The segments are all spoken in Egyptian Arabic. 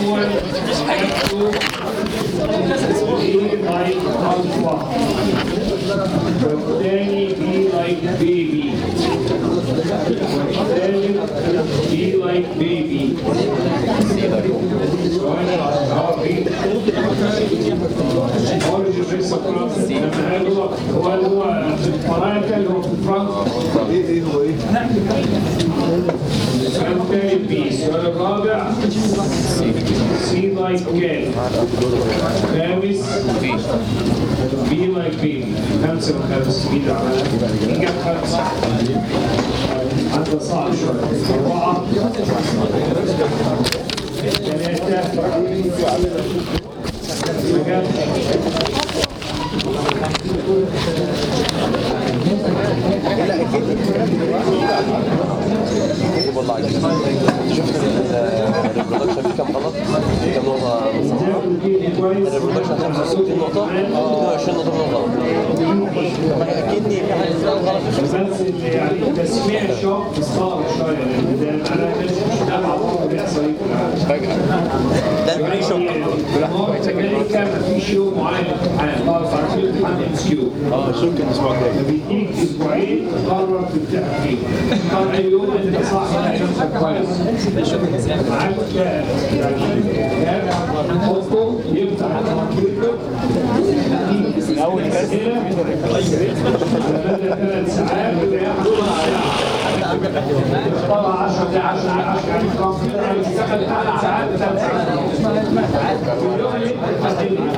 الاول ايه لايك الفا والثاني بي لايك بيبي والثالث بي لايك بيبي اوريجن في سقراط لما قالوا هو هو في الفراعنه اللي هو في فرنسا ايه ايه هو ايه؟ السؤال الثاني بي السؤال الرابع سي لايك كات خامس بي لايك بي خمسة من خمسة مين اللي عملها؟ مين جاب خمسة؟ حتى صعب شوية أربعة ثلاثة ما جابش والله عايز شفت الريبرودكشن في كام غلط في كام نقطة الريبرودكشن 65 نقطة 22 نقطة من غلط أكني في حاجة اسمها غلط بس اللي يعني تسميع الشوك صعب شويه لان ده معناه الناس مش نافعه طول بيحصل ايه في العالم. ده البري شوك نورث امريكا مفيش يوم معين امتحان خالص عارفين امتحان ام اس كيو ممكن الاسبوع الجاي بيديك اسبوعين تقرر تمتحن فيه طبعا يوم انت تصحى على نفسك كويس معاك يعني كتاب تحطه يفتح الكمبيوتر من اول اسئله ثلاث ساعات وياخد طلع 10 ل 10 ل 10 يعني الكمبيوتر هيشتغل ثلاث ساعات ثلاث ساعات اليوم اللي انت هتدرس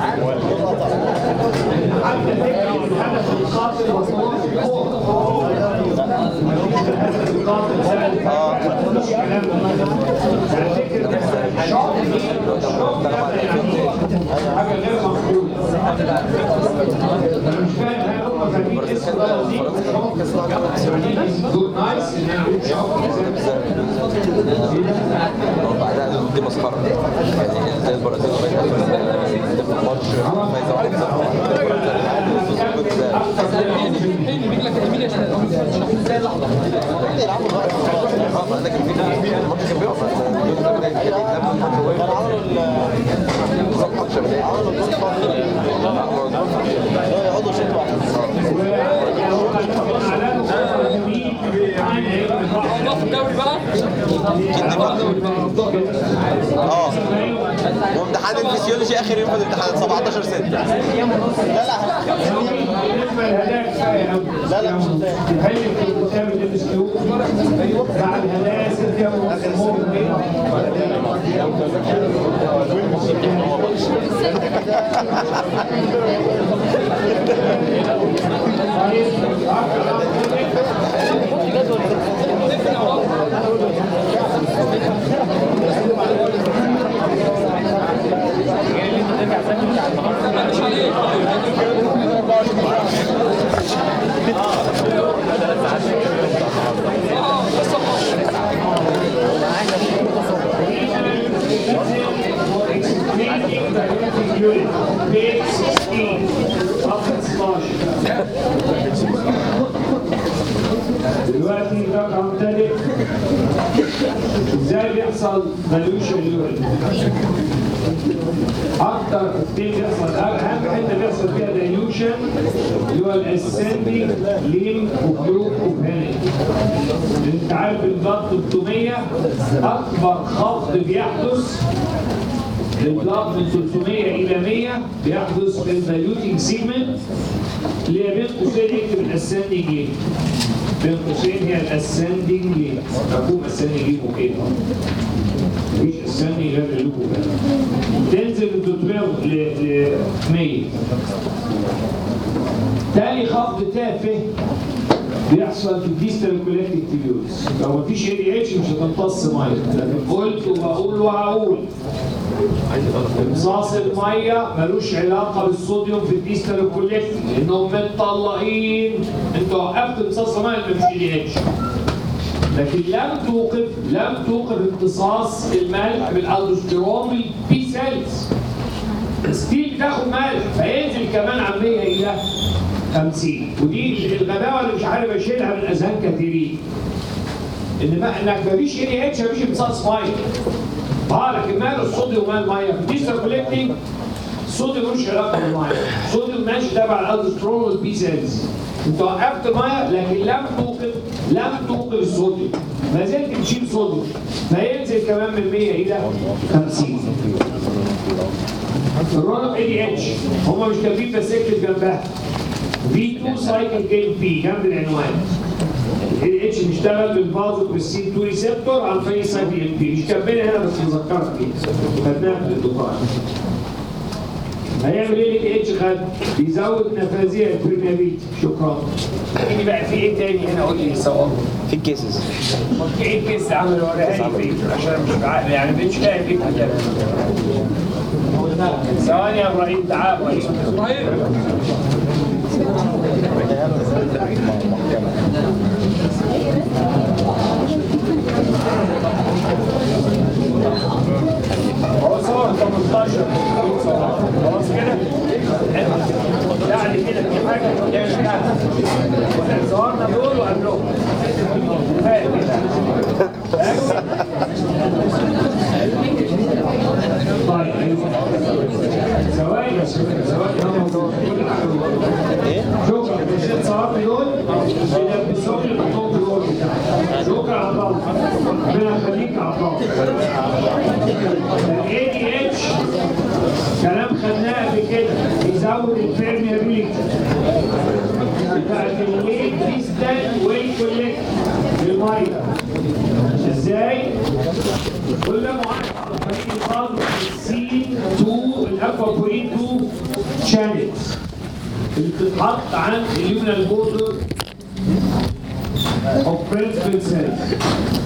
حتى تكتب الهدف القاتل والصوت فوق الهدف القاتل سهل مفيش كلام على فكره الشوق الشوق ده يعني حاجه غير مقبوله انا مش فاهم هل هم فاهمين اسم البلد دي شوق يعني جود نايس ان انا اقول شوق بعدها دي مسخرة يعني زي البرازيل في الماتش فايزة واحد اه وامتحان الفسيولوجي اخر يوم في الامتحان 17 6 بالنسبه للهدايا كفايه قوي لا لا مش تحل في الكتاب اللي بيسكتوه بعد الهدايا ست يوم امور page 16 صفحة 16 دلوقتي رقم ثالث ازاي بيحصل مالوشن يورين اكتر حاجتين بيحصل اهم حته بيحصل فيها دايلوشن اللي هو الاسندنج ليم وجروب اوبهاني انت عارف البلاد 300 اكبر خفض بيحدث البلاد من 300 الى 100 بيحدث في الدايلوتنج سيجمنت اللي هي بين قوسين يكتب الاسندنج ليم بين قوسين هي الاسندنج ليم مفهوم اسندنج ليم وكده مفيش اسندنج غير اللوكو تنزل من 300 ل 100 تاني خفض تافه بيحصل في الديستال كولكتيف تيبيوز لو مفيش اي دي اتش مش هتمتص ميه لكن قلت وبقول وهقول امتصاص الميه ملوش علاقه بالصوديوم في الديستال كولكتيف لانهم متطلقين انت وقفت امتصاص الميه مفيش اي دي اتش لكن لم توقف لم توقف امتصاص الملح بالالدوستيرون بالبي سيلز ستيل بتاخد ملح فينزل كمان عن 100 الى 50 ودي الغباوه اللي مش عارف اشيلها من اذهان كثيرين ان ما انك مفيش اي اتش مفيش امتصاص ميه اه لكن ماله الصوديوم ومال الميه في الدي سيركوليتنج الصوديوم ملوش علاقه بالميه الصوديوم ماشي تبع الالدوسترون والبي سيلز انت وقفت ميه لكن لم توقف لم توقف الصوديوم ما زلت بتشيل صوديوم فينزل كمان من 100 الى 50 الرولر اي دي اتش هم مش كاتبين بس اكتب جنبها في 2 سايكل جيم بي جنب العنوان الاي اتش بيشتغل بالفازو بريسين 2 ريسبتور عن طريق سايكل ام بي مش كاتبينها هنا بس مذكرك بيها خدناها في الدكتوراه هيعمل ايه الاي اتش خد؟ بيزود نفاذيه البرميابيلتي شكرا تيجي بقى في ايه تاني هنا قول لي صواب في الكيسز ايه الكيس عمل وريها لي فين عشان مش عارف يعني مش فاهم ايه الكلام ثواني يا ابراهيم تعال ابراهيم هو صور 18 خلاص كده يعني كده في حاجه احنا صورنا دول وقبلهم كفايه كده طيب ثواني بس ثواني شكرا مش صورت دول بيلبسوك الخطوط دول بتاعك شكرا على الله ربنا يخليك على الله الاي دي اتش كلام خدناه قبل كده يزود البرميابيلتي بتاعت الليل ديستال والكوليكت للميه ازاي؟ كل معاك عن طريق الفاضل السي 2 الاكوا بوين 2 شانلز اللي بتتحط عند اليومنال بوردر اوف برنسبل سيلز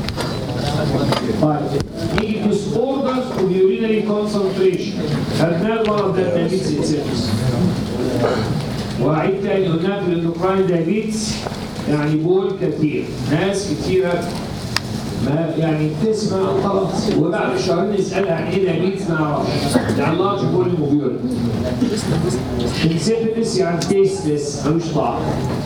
طيب يجي disorders of urinary concentration خدناه المرض ده diabetes insipidus وأعيد تاني قلنا في الاندوكراين diabetes يعني بول كتير ناس كتيرة ما يعني تسمع خلاص وبعد شهرين نسألها عن ايه diabetes ما نعرفش يعني لارج بول موبيول insipidus يعني tasteless ملوش طعم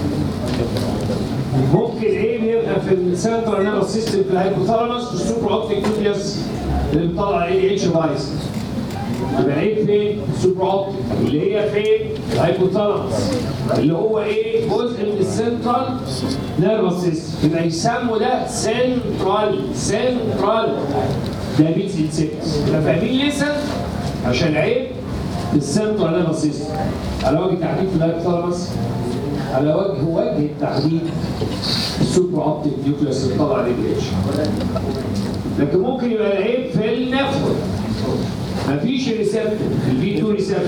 ممكن ايه يبقى في السنترال نيرفس سيستم في الهايبوثالاموس في السوبر اوبتيك نيوكليوس اللي بيطلع اي دي اتش بايس يبقى ايه فين؟ السوبر اوبتيك اللي هي فين؟ الهايبوثالاموس اللي هو ايه؟ جزء من السنترال نيرفس سيستم يبقى يسموا ده سنترال سنترال دايابيتس انسيبتس يبقى فاهمين ليه سنترال؟ عشان عيب السنترال نيرفس سيستم على وجه تحديد في الهايبوثالاموس على وجه وجه التحديد السوبر اوبتيك نيوكليوس اللي طلع عليه الاتش لكن ممكن يبقى العيب في النفر مفيش ريسبتور البي 2 ريسبتور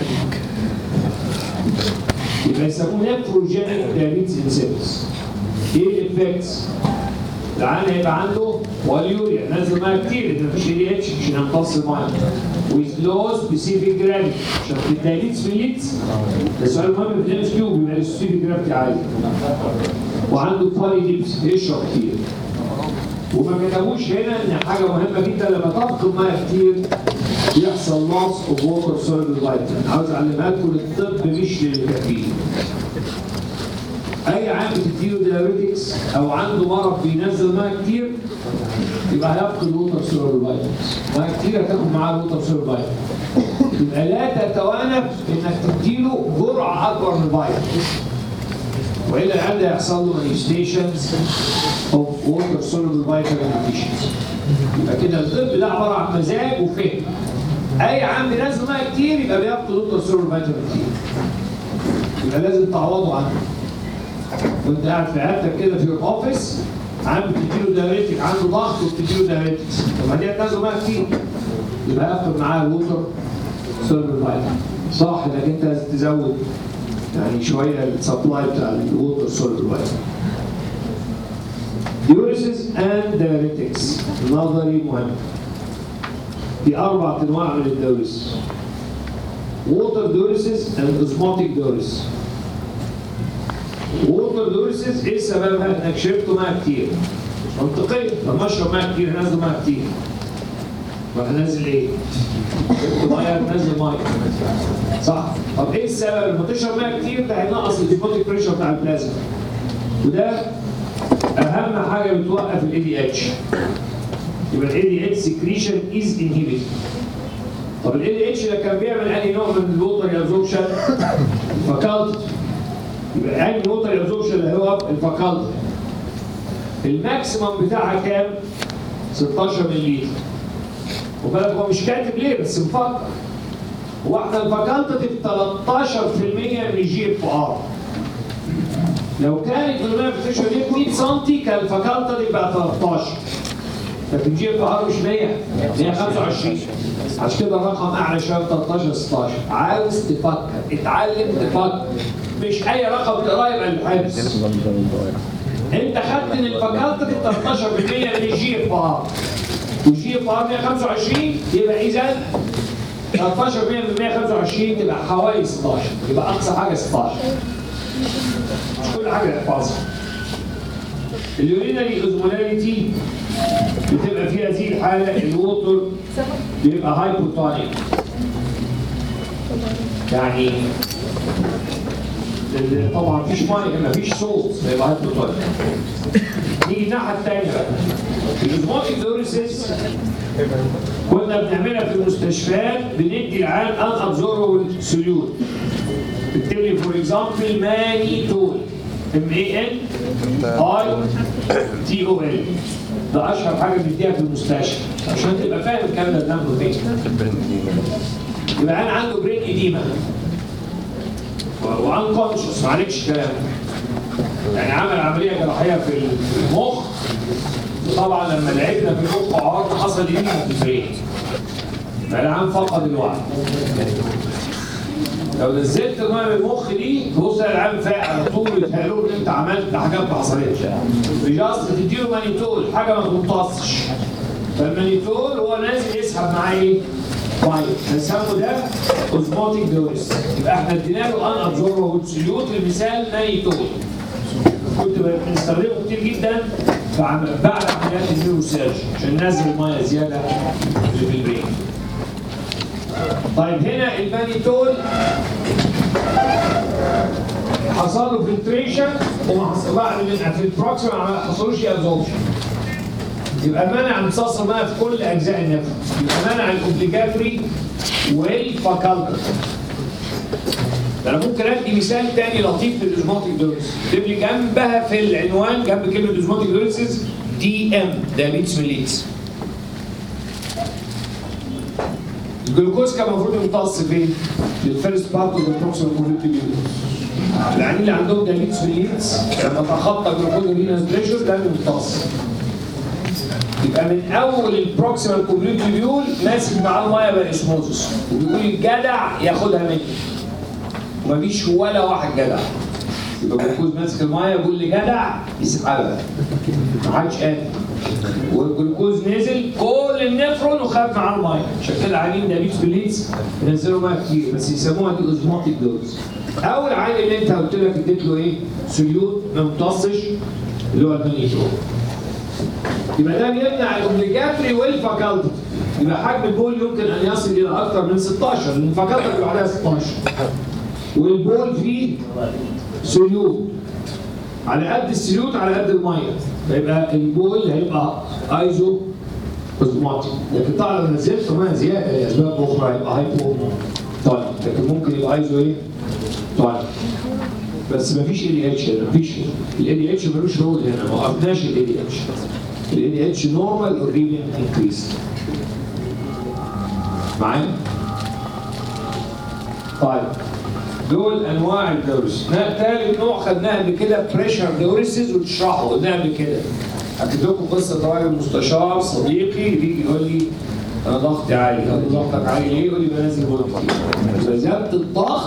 يبقى يسموه نفروجينيك دايابيتس انسيبتس ايه الافكتس؟ العيان هيبقى عنده واليوريا نازل ميه كتير اذا مفيش اي اتش مش هنمتص الميه with low specific gravity عشان في الدايليتس في الليتس ده سؤال مهم في الام اس كيو بيبقى السبيسيفيك جرافيتي عالي وعنده بولي ديبس يشرب كتير وما كتبوش هنا ان حاجه مهمه جدا لما تفقد ميه كتير بيحصل loss of water soluble vitamin عاوز اعلمها لكم الطب مش للكافيين اي عام بتديله دايابيتكس او عنده مرض بينزل ميه كتير يبقى هيفقد ووتر سولار فيتامينز ميه كتير هتاخد معاه ووتر سولار فيتامينز يبقى لا تتوانف انك تديله جرعه اكبر من الفيتامينز والا العيال ده هيحصل له مانيفستيشنز اوف ووتر سولار فيتامين ديفيشنسي يبقى كده الطب ده عباره عن مزاج وفهم اي عام بينزل ميه كتير يبقى بيفقد ووتر سولار فيتامين كتير يبقى لازم تعوضه عنه وانت قاعد في عيادتك كده في الاوفيس عم بتديله دايريتك عنده ضغط وبتديله دايريتكس طب دي هتنزل بقى كتير يبقى ياخد معاه الوتر سولفر فايتامين صح انك انت لازم تزود يعني شويه السبلاي بتاع الوتر سولفر فايتامين ديوريسيس اند دايريتكس نظري مهم في اربع انواع من الدوريس ووتر دوريسيس اند اوزموتيك دوريس ووتر دورسز ايه سببها؟ انك شربت ميه كتير. منطقيا لما اشرب ميه كتير هنزل ميه كتير. راح نازل ايه؟ شربت ميه نازل ميه. صح؟ طب ايه السبب؟ لما تشرب ميه كتير ده هينقص الديبوتيك بريشر بتاع البلازما. وده اهم حاجه بتوقف الاي دي اتش. يبقى ال ADH secretion is inhibited طب ال ADH ده كان بيعمل انهي نوع من الووتر ابزوربشن؟ فاكالتي يبقى انهي ووتر ابزوربشن اللي هو الفاكالتي الماكسيمم بتاعها كام؟ 16 مللي وبالك هو مش كاتب ليه بس مفكر هو احنا الفاكالتيف 13% من الجي اف ار لو كانت المانيفستيشن دي 100 سم كان الفاكالتيف بقى 13 لكن جي اف ار مش 100 125 عشان كده الرقم اعلى شويه 13 16 عاوز تفكر اتعلم تفكر مش اي رقم تقراه يبقى الحفظ انت خدت ان الفاكالتيف 13% من الجي اف ار والجي اف ار 125 يبقى اذا 13% من 125 تبقى حوالي 16 يبقى اقصى حاجه 16 مش كل حاجه احفظها اليورينري اوزمولاريتي بتبقى فيها هذه الحاله الووتر بيبقى هايبوتونيك يعني ال- طبعا مفيش ميه مفيش صوت يبقى هايبوتونيك نيجي الناحيه الثانيه بقى الاسموتيك دوريسيس كنا بنعملها في المستشفيات بندي العيان ان ابزوربل سوليوت اكتب لي فور اكزامبل مانيتول ام اي ان اي تي او ال ده اشهر حاجه بنديها في المستشفى عشان تبقى فاهم الكلام ده بناخده فين يبقى انا عنده برين ايديما وان كونشس معلش كلام يعني عمل عمليه جراحيه في المخ طبعا لما لعبنا في المخ عرض حصل ايه في البرين فالعام فقد الوعي لو نزلت الميه من المخ دي تبص العام فاق على طول يتهيألوا ان انت عملت حاجات ما حصلتش بجاست تديله مانيتول حاجه ما تمتصش فالمانيتول هو نازل يسحب معاه ايه؟ ميه فنسمه ده اوزموتيك دوريس يبقى احنا ادينا له ان ابزوربل سوليوت المثال مانيتول كنت بنستخدمه كتير جدا بعد بعد عمليات النيوروسيرج عشان ننزل الميه زياده اللي في البرين طيب هنا المانيتول حصل له فلتريشن وما حصل بعد من في البروكسيما ما حصلوش ابزوربشن يبقى منع امتصاص الماء في كل اجزاء النفس يبقى منع الاوبليجاتوري والفاكالتيف ده انا ممكن ادي مثال تاني لطيف للاوزموتيك دوريس اكتب لي جنبها في العنوان جنب كلمه اوزموتيك دوريسز دي ام دايابيتس ميليتس الجلوكوز كان المفروض يمتص فين؟ في الفيرست بارت اوف ذا بروكسيمال كوميونتي العيانين اللي عندهم دايابيتس ميليتس لما تخطى جلوكوز رينال بريشر لازم يمتص يبقى من اول البروكسيمال كوميونتي بيقول ماسك معاه الميه باسموزس وبيقول الجدع ياخدها مني ومفيش ولا واحد جدع يبقى الجلوكوز ماسك الميه يقول لي جدع يسحبها ما حدش قادر والجلوكوز نزل كل النفرون وخد معاه الميه عشان كده عيانين دايابيتس بالليدز ينزلوا ميه كتير بس يسموها دي اوزموتيك دوز اول عيل اللي انت قلت لك اديت له ايه؟ سوليوت ما امتصش اللي هو المانيتول يبقى ده بيمنع الاوبليجاتوري والفاكالتي يبقى حجم البول يمكن ان يصل الى اكثر من 16 لان الفاكالتي بيبقى عليها 16 والبول فيه سوليوت على قد السليوت على قد الميه فيبقى البول هيبقى ايزو اوزماتيك لكن طبعا لو نزلت ميه زياده لاسباب اخرى هيبقى هايبو طيب لكن ممكن يبقى ايزو ايه؟ طيب بس مفيش اي دي اتش هنا مفيش الاي دي اتش ملوش رول هنا ما وقفناش الاي دي اتش الاي دي اتش نورمال اور ايفن انكريز معايا؟ طيب دول انواع الدورس ثالث نوع خدناه قبل كده بريشر دورسز وتشرحه قلناه قبل كده اكتب لكم قصه راجل مستشار صديقي بيجي يقول لي انا ضغطي عالي اقول له ضغطك عالي ليه؟ يقول لي بنزل بول كتير فزياده الضغط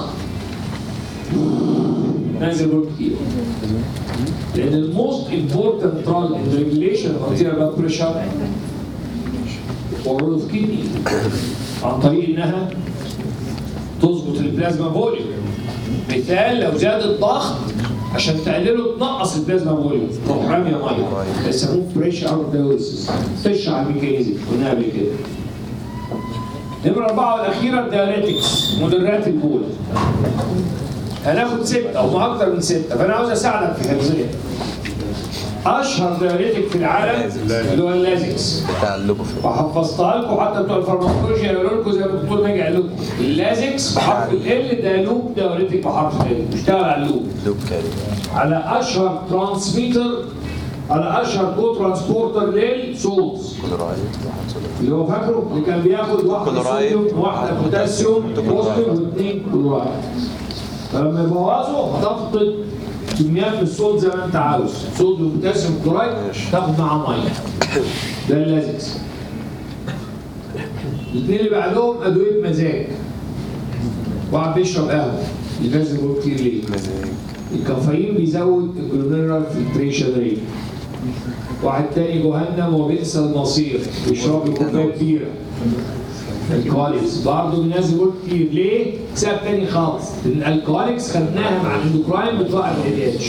نازل بول كتير لان الموست امبورتنت رول ان ريجوليشن اوف ارتيريال بلاد بريشر هو رول اوف كيدني عن طريق انها تظبط البلازما فوليوم مثال لو زاد الضغط عشان تقلله تنقص البلازما فوليوم تروح راميه ميه يسموه بريشر دايوريسيس تشرح الميكانيزم قلنا قبل كده نمرة أربعة والأخيرة الدايريتكس مدرات البول هناخد ستة أو ما أكتر من ستة فأنا عاوز أساعدك في حفظها اشهر دايوريتك في العالم اللي هو اللازكس بتاع اللوبوفيل وحفظتها لكم حتى بتوع الفارماكولوجيا يقولوا لكم زي ما الدكتور ناجي قال لكم اللازكس بحرف ال ده لوب دايوريتك بحرف ال بيشتغل على اللوب لوب كاري على اشهر ترانسميتر على اشهر كو ترانسبورتر للسولز كلورايد واحد صوديوم اللي هو فاكره اللي كان بياخد واحده كلورايد، صوديوم واحده واحدة بوتاسيوم بوتاسيوم، بوزيتيف واثنين كلورايد فلما يبوظوا هتفقد كميات من الصوت زي ما انت عاوز صوديوم بوتاسيوم كلورايد ماشي. تاخد معاه ميه ده اللازكس الاثنين اللي بعدهم ادويه مزاج واحد بيشرب قهوه لازم يقول كتير ليه؟ مزاج الكافيين بيزود الجلوميرال فلتريشن ريت واحد تاني جهنم وبئس المصير بيشرب له كوبايه كبيره الكواليكس برضه بينزل جول كتير ليه؟ سبب تاني خالص ان الكواليكس خدناها مع الاندوكراين بتوقف ال اتش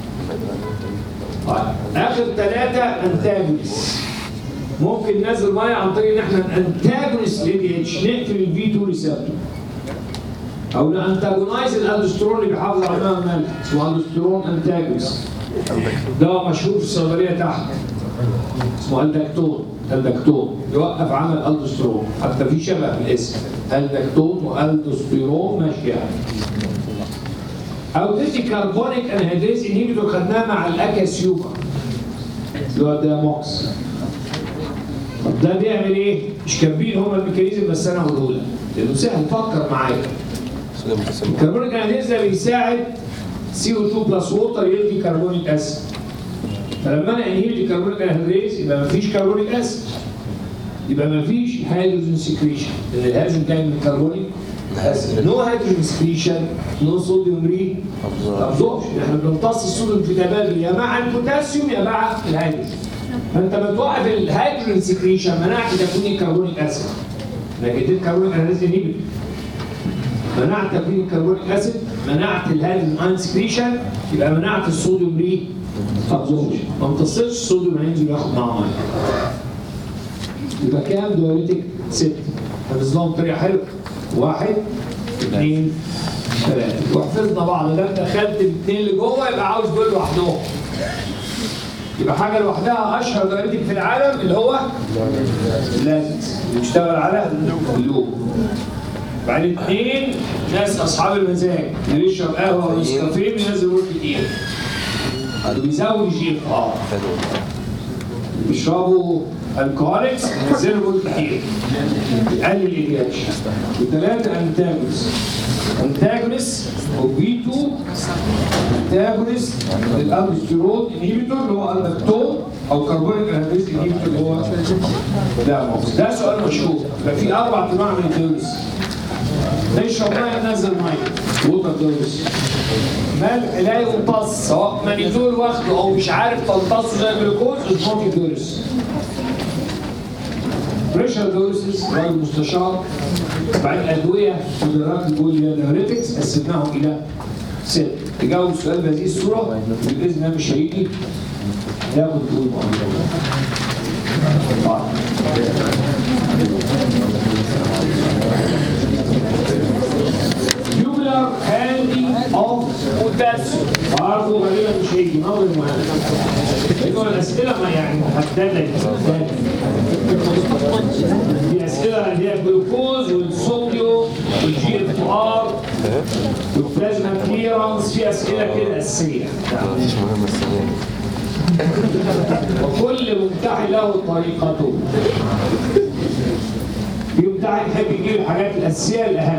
اخر ثلاثه انتاجونس ممكن ننزل ميه عن طريق ان احنا انتاجونس ال اتش نقفل الفي 2 ريسبتور او نانتاجونايز الالدوسترون اللي بيحافظ على الماء الملح اسمه الدوسترون انتاجونس ده مشهور في الصيدليه تحت اسمه الدكتون الدكتون يوقف عمل الدوسترون حتى في شبه في الاسم الدكتون والدوستيرون ماشي يعني او تدي كربونيك انهيدريز انهيبيتور خدناها مع الاكاسيوكا اللي هو الداموكس طب ده بيعمل ايه؟ مش كاتبين هما الميكانيزم بس انا هقوله لك لانه سهل فكر معايا صوديوم بوتاسيوم الكربونيك انهيدريز ده بيساعد CO2 بلس ووتر يدي كربونيك اسيد فلما انا انهيل الكربونيك انهيدريز يبقى مفيش كربونيك اسيد يبقى مفيش هيدروجين سكريشن لان الهيدروجين جاي من الكربونيك اسيد نو هيدروجين سكريشن نو صوديوم ري ابزوربشن احنا بنمتص الصوديوم في تبادل يا مع البوتاسيوم يا مع الهيدروجين فانت لما توقف الهيدروجين سكريشن منعت تكوين الكربونيك اسيد لكن اديت كربونيك انهيدريز انهيبيتور منعت تكوين الكربونيك اسيد منعت الهيدروجين ايون سكريشن يبقى منعت الصوديوم ري ابزوربشن ما امتصتش الصوديوم هينزل ياخد معاه ميه يبقى كام دوريتك ست حفظناهم بطريقه حلوه واحد اثنين ثلاثه وحفظنا بعض لما دخلت الاثنين اللي جوه يبقى عاوز دول لوحدهم يبقى حاجه لوحدها اشهر دوريتك في العالم اللي هو لازم بيشتغل على اللوب بعدين اثنين ناس اصحاب المزاج اللي بيشرب قهوه ونسكافيه بينزل وقت كتير بيزود الجي اف ار بيشربوا الكوليكس بينزلوا وقت كتير بيقلل الاي اتش وثلاثه انتاجونس انتاجونس وبي 2 انتاجونس للالدوستيرون انهيبيتور اللي هو اللاكتون او كربونيك انهيبيتور انهيبيتور اللي هو ده ده سؤال مشهور يبقى في اربع انواع من الدوز نشرب ميه ننزل ميه ووتر دوز ملح لا يمتص سواء مانيتول واخده او مش عارف تمتصه زي الجلوكوز اسمه دورس بريشر دورسز راجل مستشار بعدين ادويه مدرات البوليانوريتكس قسمناهم الى ست تجاوب السؤال بهذه الصوره باذن الله مش هيجي ياخد طول tubular handling of potassium برضه غالبا مش هيجي نظر معانا يبقى الاسئله ما يعني محدده جدا دي اسئله اللي هي الجلوكوز والصوديوم والجي اف ار والبلازما كليرنس في اسئله كده اساسيه مش مهم السنة وكل ممتحن له طريقته في ممتحن يحب يجيب الحاجات الاساسيه الاهم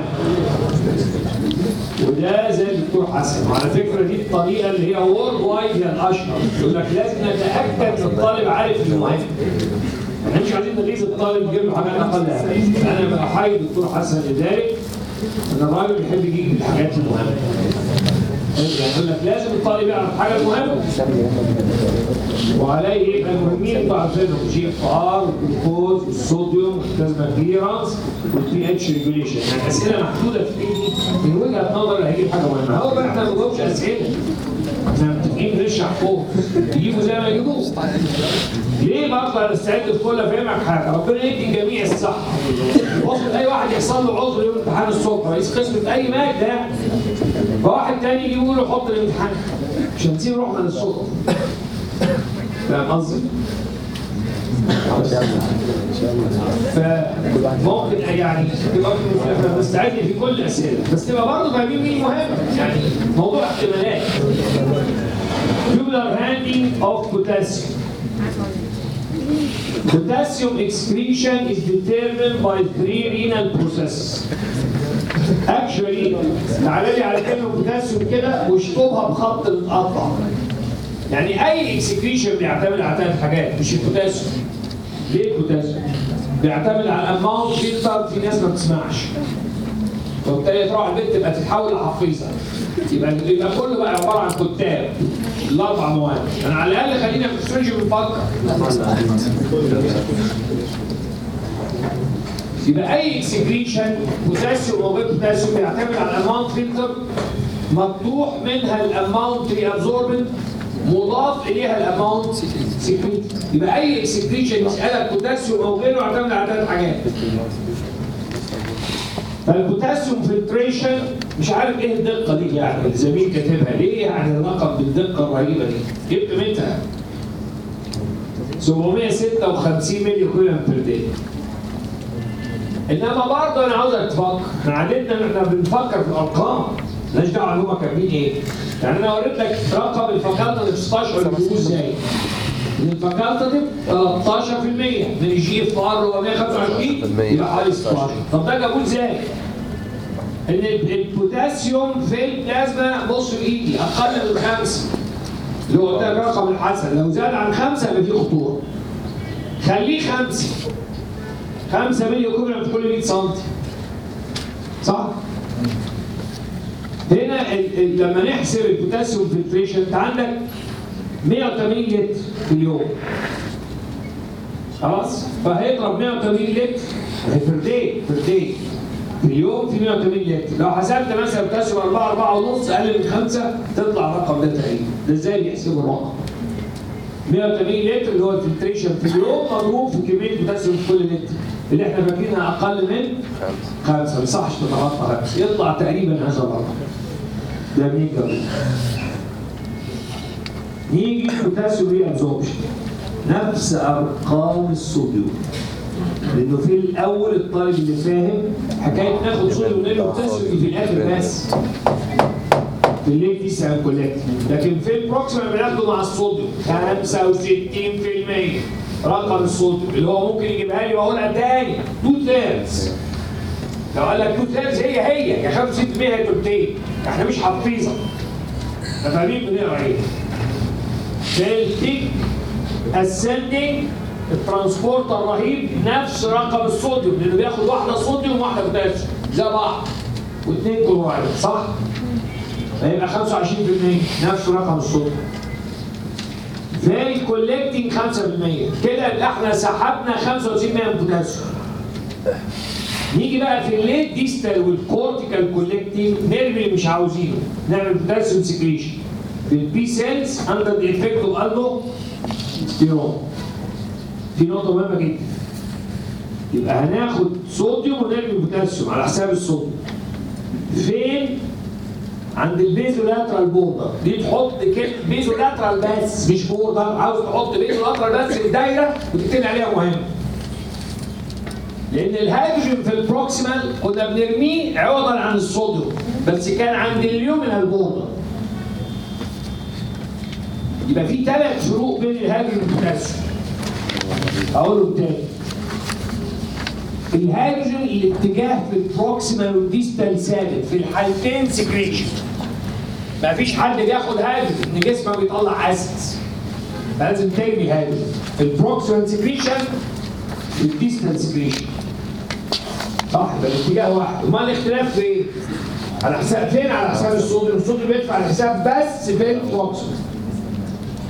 وده زي الدكتور حسن وعلى فكره دي الطريقه اللي هي وورد وايد هي الاشهر يقول لك لازم نتاكد ان الطالب عارف المهم احنا مش عايزين نغيظ الطالب نجيب له حاجات اقل اهميه انا بحيي الدكتور حسن لذلك ان الراجل بيحب يجيب الحاجات المهمه يعني يقول لك لازم الطالب يعرف حاجه مهمه وعليه يبقى المهمين انتوا عارفينهم جي اف ار والجلوكوز والصوديوم والبلازما كليرنس والبي اتش ريجوليشن يعني اسئله محدوده في ايدي من وجهه نظر اللي هيجيب حاجه مهمه هو بقى احنا ما بنجاوبش اسئله احنا متفقين نشرح فوق يجيبوا زي ما يجيبوا ليه برضه هنستعد في كل افهمك حاجه ربنا يدي جميع الصحه وصل اي واحد يحصل له عذر يوم امتحان الصبح رئيس قسم في اي ماده فواحد تاني يجي يقول له حط الامتحان مش هنسيب روحنا للصبح فاهم قصدي؟ فممكن يعني تبقى احنا بنستعد في كل الاسئله بس تبقى برضه فاهمين مين مهم يعني موضوع احتمالات tubular handling of potassium potassium excretion is determined by three renal processes actually تعالى لي على كلمه بوتاسيوم كده واشطبها بخط متقطع يعني اي اكسكريشن بيعتمد على ثلاث حاجات مش البوتاسيوم ليه البوتاسيوم؟ بيعتمد على الاماونت فلتر في ناس ما بتسمعش وبالتالي تروح البنت تبقى تتحول لحفيظه يبقى يبقى كله بقى عباره عن كتاب الاربع مواد انا على الاقل خلينا في الفرنج بنفكر يبقى اي اكسكريشن بوتاسيوم او غير بوتاسيوم بيعتمد على الاماونت فلتر مفتوح منها الاماونت ري ابزوربنت مضاف اليها الاماونت سكريت يبقى اي اكسكريشن يسالك بوتاسيوم او غيره يعتمد على ثلاث حاجات فالبوتاسيوم فلتريشن مش عارف ايه الدقه دي يعني الزميل كاتبها ليه يعني الرقم بالدقه الرهيبه دي جبت قيمتها 756 ملي كولوم بير داي انما برضه انا عاوزك تفكر احنا عادتنا ان احنا بنفكر في الارقام مالناش دعوه هم كاتبين ايه يعني انا وريت لك رقم الفاكولتاتيف 16 بيجيبوه ازاي من الفاكولتاتيف 13% من الجي اف ار هو 125 يبقى حوالي 16 طب ده جابوه ازاي؟ ان ال- البوتاسيوم في البلازما بص بايدي اقل من خمسه اللي هو ده الرقم الحسن لو زاد عن خمسه يبقى فيه خطوره خليه خمسه 5 مللي كوبرا في كل 100 سم صح؟ هنا ال- ال- لما نحسب البوتاسيوم فلتريشن انت عندك 180 لتر في اليوم خلاص؟ فهيضرب 180 لتر بير داي بير داي في اليوم في 180 لتر لو حسبت مثلا بوتاسيوم 4 4 ونص اقل من 5 تطلع الرقم ده تقريبا ده ازاي بيحسبوا الرقم 180 لتر اللي هو الفلتريشن في اليوم مضروب في كميه بوتاسيوم في كل لتر اللي احنا فاكرينها اقل من خمسه ما يصحش تتغطى خمسه يطلع تقريبا هذا الرقم ده منين جاب نيجي بوتاسيوم ري ابزوربشن نفس ارقام الصوديوم لانه في الاول الطالب اللي فاهم حكايه ناخد صوديوم ونرمي بوتاسيوم دي في الاخر بس في الليل دي سهم كولكت لكن في البروكسيمال بناخده مع الصوديوم 65% رقم الصوديوم اللي هو ممكن يجيبها لي واقولها تاني 2 ثيردز لو قال لك 2 ثيردز هي هي يا 65% هي تلتين احنا مش حافظها احنا فاهمين بنقرا ايه سيلتيك اسندنج الترانسبورتر رهيب نفس رقم الصوديوم لانه بياخد واحده صوديوم وواحده بوتاسيوم زي بعض واثنين كلورايد صح؟ هيبقى 25% نفس رقم الصوت فيري كولكتنج 5% كده يبقى احنا سحبنا 95% من البوتاسيوم نيجي بقى في الليت ديستال والكورتيكال كولكتنج نرمي اللي مش عاوزينه نعمل بوتاسيوم سكريشن في البي سيلز اندر ذا افكت اوف البو ستيرون دي نقطه مهمه جدا يبقى هناخد صوديوم ونرمي بوتاسيوم على حساب الصوديوم فين عند البيزو لاترال بوردر دي تحط كلمه بيزو لاترال بس مش بوردر عاوز تحط بيزو لاترال بس في الدايره وتكتب عليها مهم لان الهيدروجين في البروكسيمال كنا بنرميه عوضا عن الصوديوم بس كان عند اليومينال بوردر يبقى في ثلاث فروق بين الهيدروجين والبوتاسيوم اقولهم تاني الهيدروجين الاتجاه في البروكسيمال والديستال ثابت في الحالتين سكريشن ما فيش حد بياخد هيدروجين ان جسمه بيطلع اسيدز فلازم ترمي هيدروجين في البروكسيمال سكريشن في الديستال سكريشن صح يبقى الاتجاه واحد امال الاختلاف في ايه؟ على حساب فين على حساب الصوديوم الصوديوم بيدفع على حساب بس في البروكسيمال 85%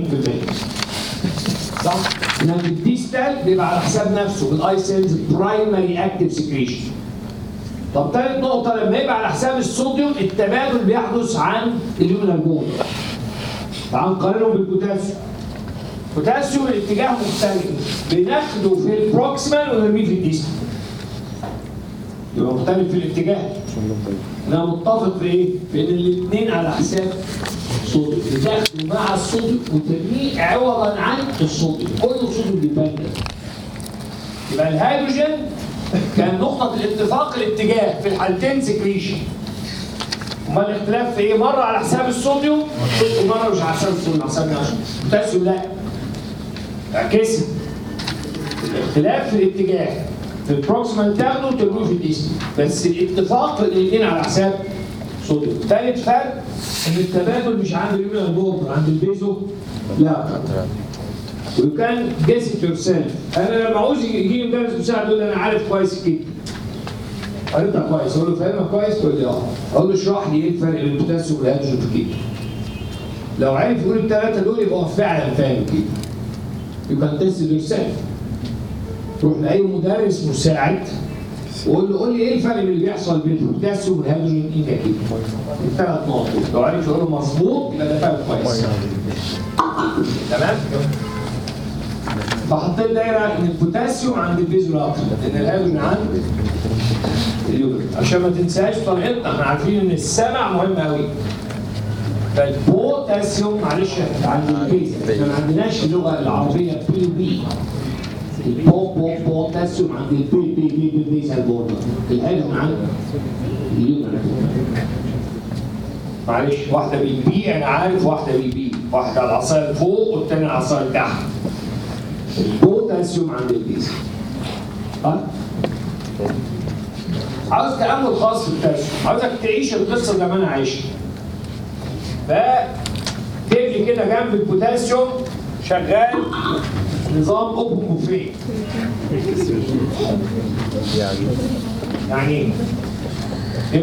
صح؟ انما الديستال بيبقى على حساب نفسه بالاي سيلز برايمري اكتيف سكريشن. طب ثالث نقطة لما يبقى على حساب الصوديوم التبادل بيحدث عن اليومينال بون. تعال نقارنهم بالبوتاسيوم. البوتاسيوم الاتجاه مختلف بناخده في البروكسيمال ونرميه في الديستال. يبقى مختلف في الاتجاه انا متفق في ايه؟ في ان الاثنين على حساب الصوديوم بتاخده مع الصوديوم وترميه عوضا عن الصوديوم كله صوديوم ديبندنت يبقى الهيدروجين كان نقطة الاتفاق الاتجاه في الحالتين سكريشن امال الاختلاف في ايه؟ مرة على حساب الصوديوم ومرة مش على حساب الصوديوم على حساب النشا البوتاسيوم لا اعكسها الاختلاف في الاتجاه في البروكسيمال تاخده وترميه في الديسك بس الاتفاق الاثنين على حساب صوديوم ثالث فرق ان التبادل مش عند اليومين البورد عند البيزو لا ويو كان جيس ات يور سيلف انا لما عاوز يجي مدرس مساعد يقول لي انا عارف كويس كده قريتها كويس اقول له فاهمها كويس يقول لي اه اقول له اشرح لي ايه الفرق بين البوتاسيوم والهيدروجين في كده لو عرف يقول الثلاثه دول يبقى هو فعلا فاهم كده يو كان تيست يور سيلف روح لاي مدرس مساعد وقول له قول لي ايه الفرق بين اللي بيحصل بين البوتاسيوم والهيدروجين ان كده الثلاث نقط لو عرف يقول له مظبوط يبقى ده فاهم كويس تمام فحطيت دايره ان البوتاسيوم عند الفيزيولاتر ان الهيدروجين عند اليوجن عشان ما تنساش طريقتنا احنا عارفين ان السمع مهم قوي فالبوتاسيوم معلش عند البيز احنا ما عندناش اللغه العربيه بي بي البو بو بوتاسيوم عند البي بي بي بي بي زي البورده الهيدروجين عند اليوجن معلش واحده بالبي انا عارف واحده بالبي واحده على العصايه فوق والثانيه على العصايه تحت البوتاسيوم عند البيز ها عاوز تامل خاص في البوتاسيوم عاوزك تعيش القصه زي ما انا عايشها ف لي كده جنب البوتاسيوم شغال نظام اوبن بوفيه يعني ايه؟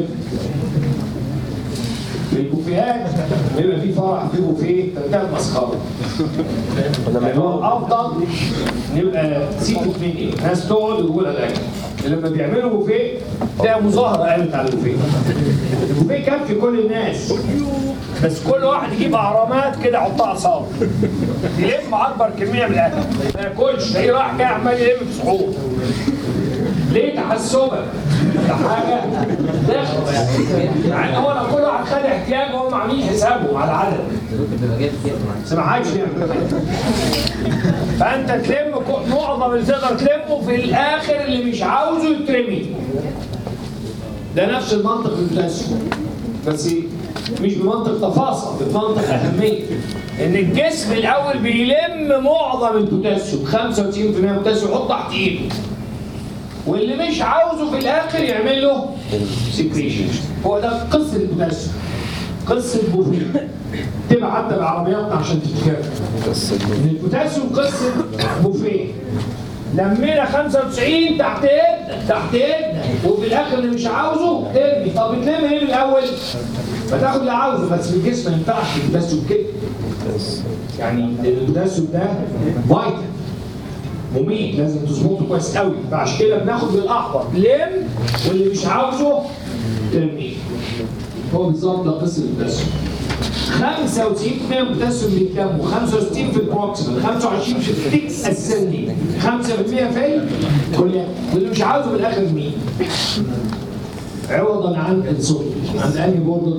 في البوفيهات بيبقى في فرح في بوفيه تنتهي مسخره يعني هو الافضل نبقى سيبوا اثنين ايه ناس تقعد وتقول الاكل لما بيعملوا بوفيه تلاقي مظاهره قامت على البوفيه البوفيه يكفي كل الناس بس كل واحد يجيب اهرامات كده يحطها على صاله يلم اكبر كميه من الاكل ما ياكلش تلاقيه رايح جاي عمال يلم في سحور ليه تحسبا ده حاجه دخل يعني هو لو كل واحد خد احتياجه هم عاملين حسابهم على العدد بس ما حدش يعمل كده. فانت تلم كل- معظم اللي تقدر تلمه في الاخر اللي مش عاوزه يترمي ده نفس المنطق في البوتاسيوم بس مش بمنطق تفاصيل بمنطق اهميه ان الجسم الاول بيلم معظم البوتاسيوم 95% من البوتاسيوم يحط تحت ايده واللي مش عاوزه في الاخر يعمل له سكريشن هو ده قصه البوتاسيوم قصه بوفيه تبقى حتى بعربياتنا عشان تفتكرها ان البوتاسيوم قصه بوفيه لمينا 95 تحت ايدنا تحت ايدنا وفي الاخر اللي مش عاوزه ترمي طب بتلم ايه من الاول؟ فتاخد اللي عاوزه بس في الجسم ما ينفعش البوتاسيوم كده يعني البوتاسيوم ده فايتال مميت لازم تظبطه كويس قوي فعشان كده بناخد بالاحمر لم واللي مش عاوزه ترميه هو بالظبط ده قصه البوتاسيوم 95% من البوتاسيوم بيتلموا 65 في البروكسيمال 25 في التكس السني 5% في الكليات واللي مش عاوزه في الاخر مين؟ عوضا عن الصوديوم عند انهي بوردر؟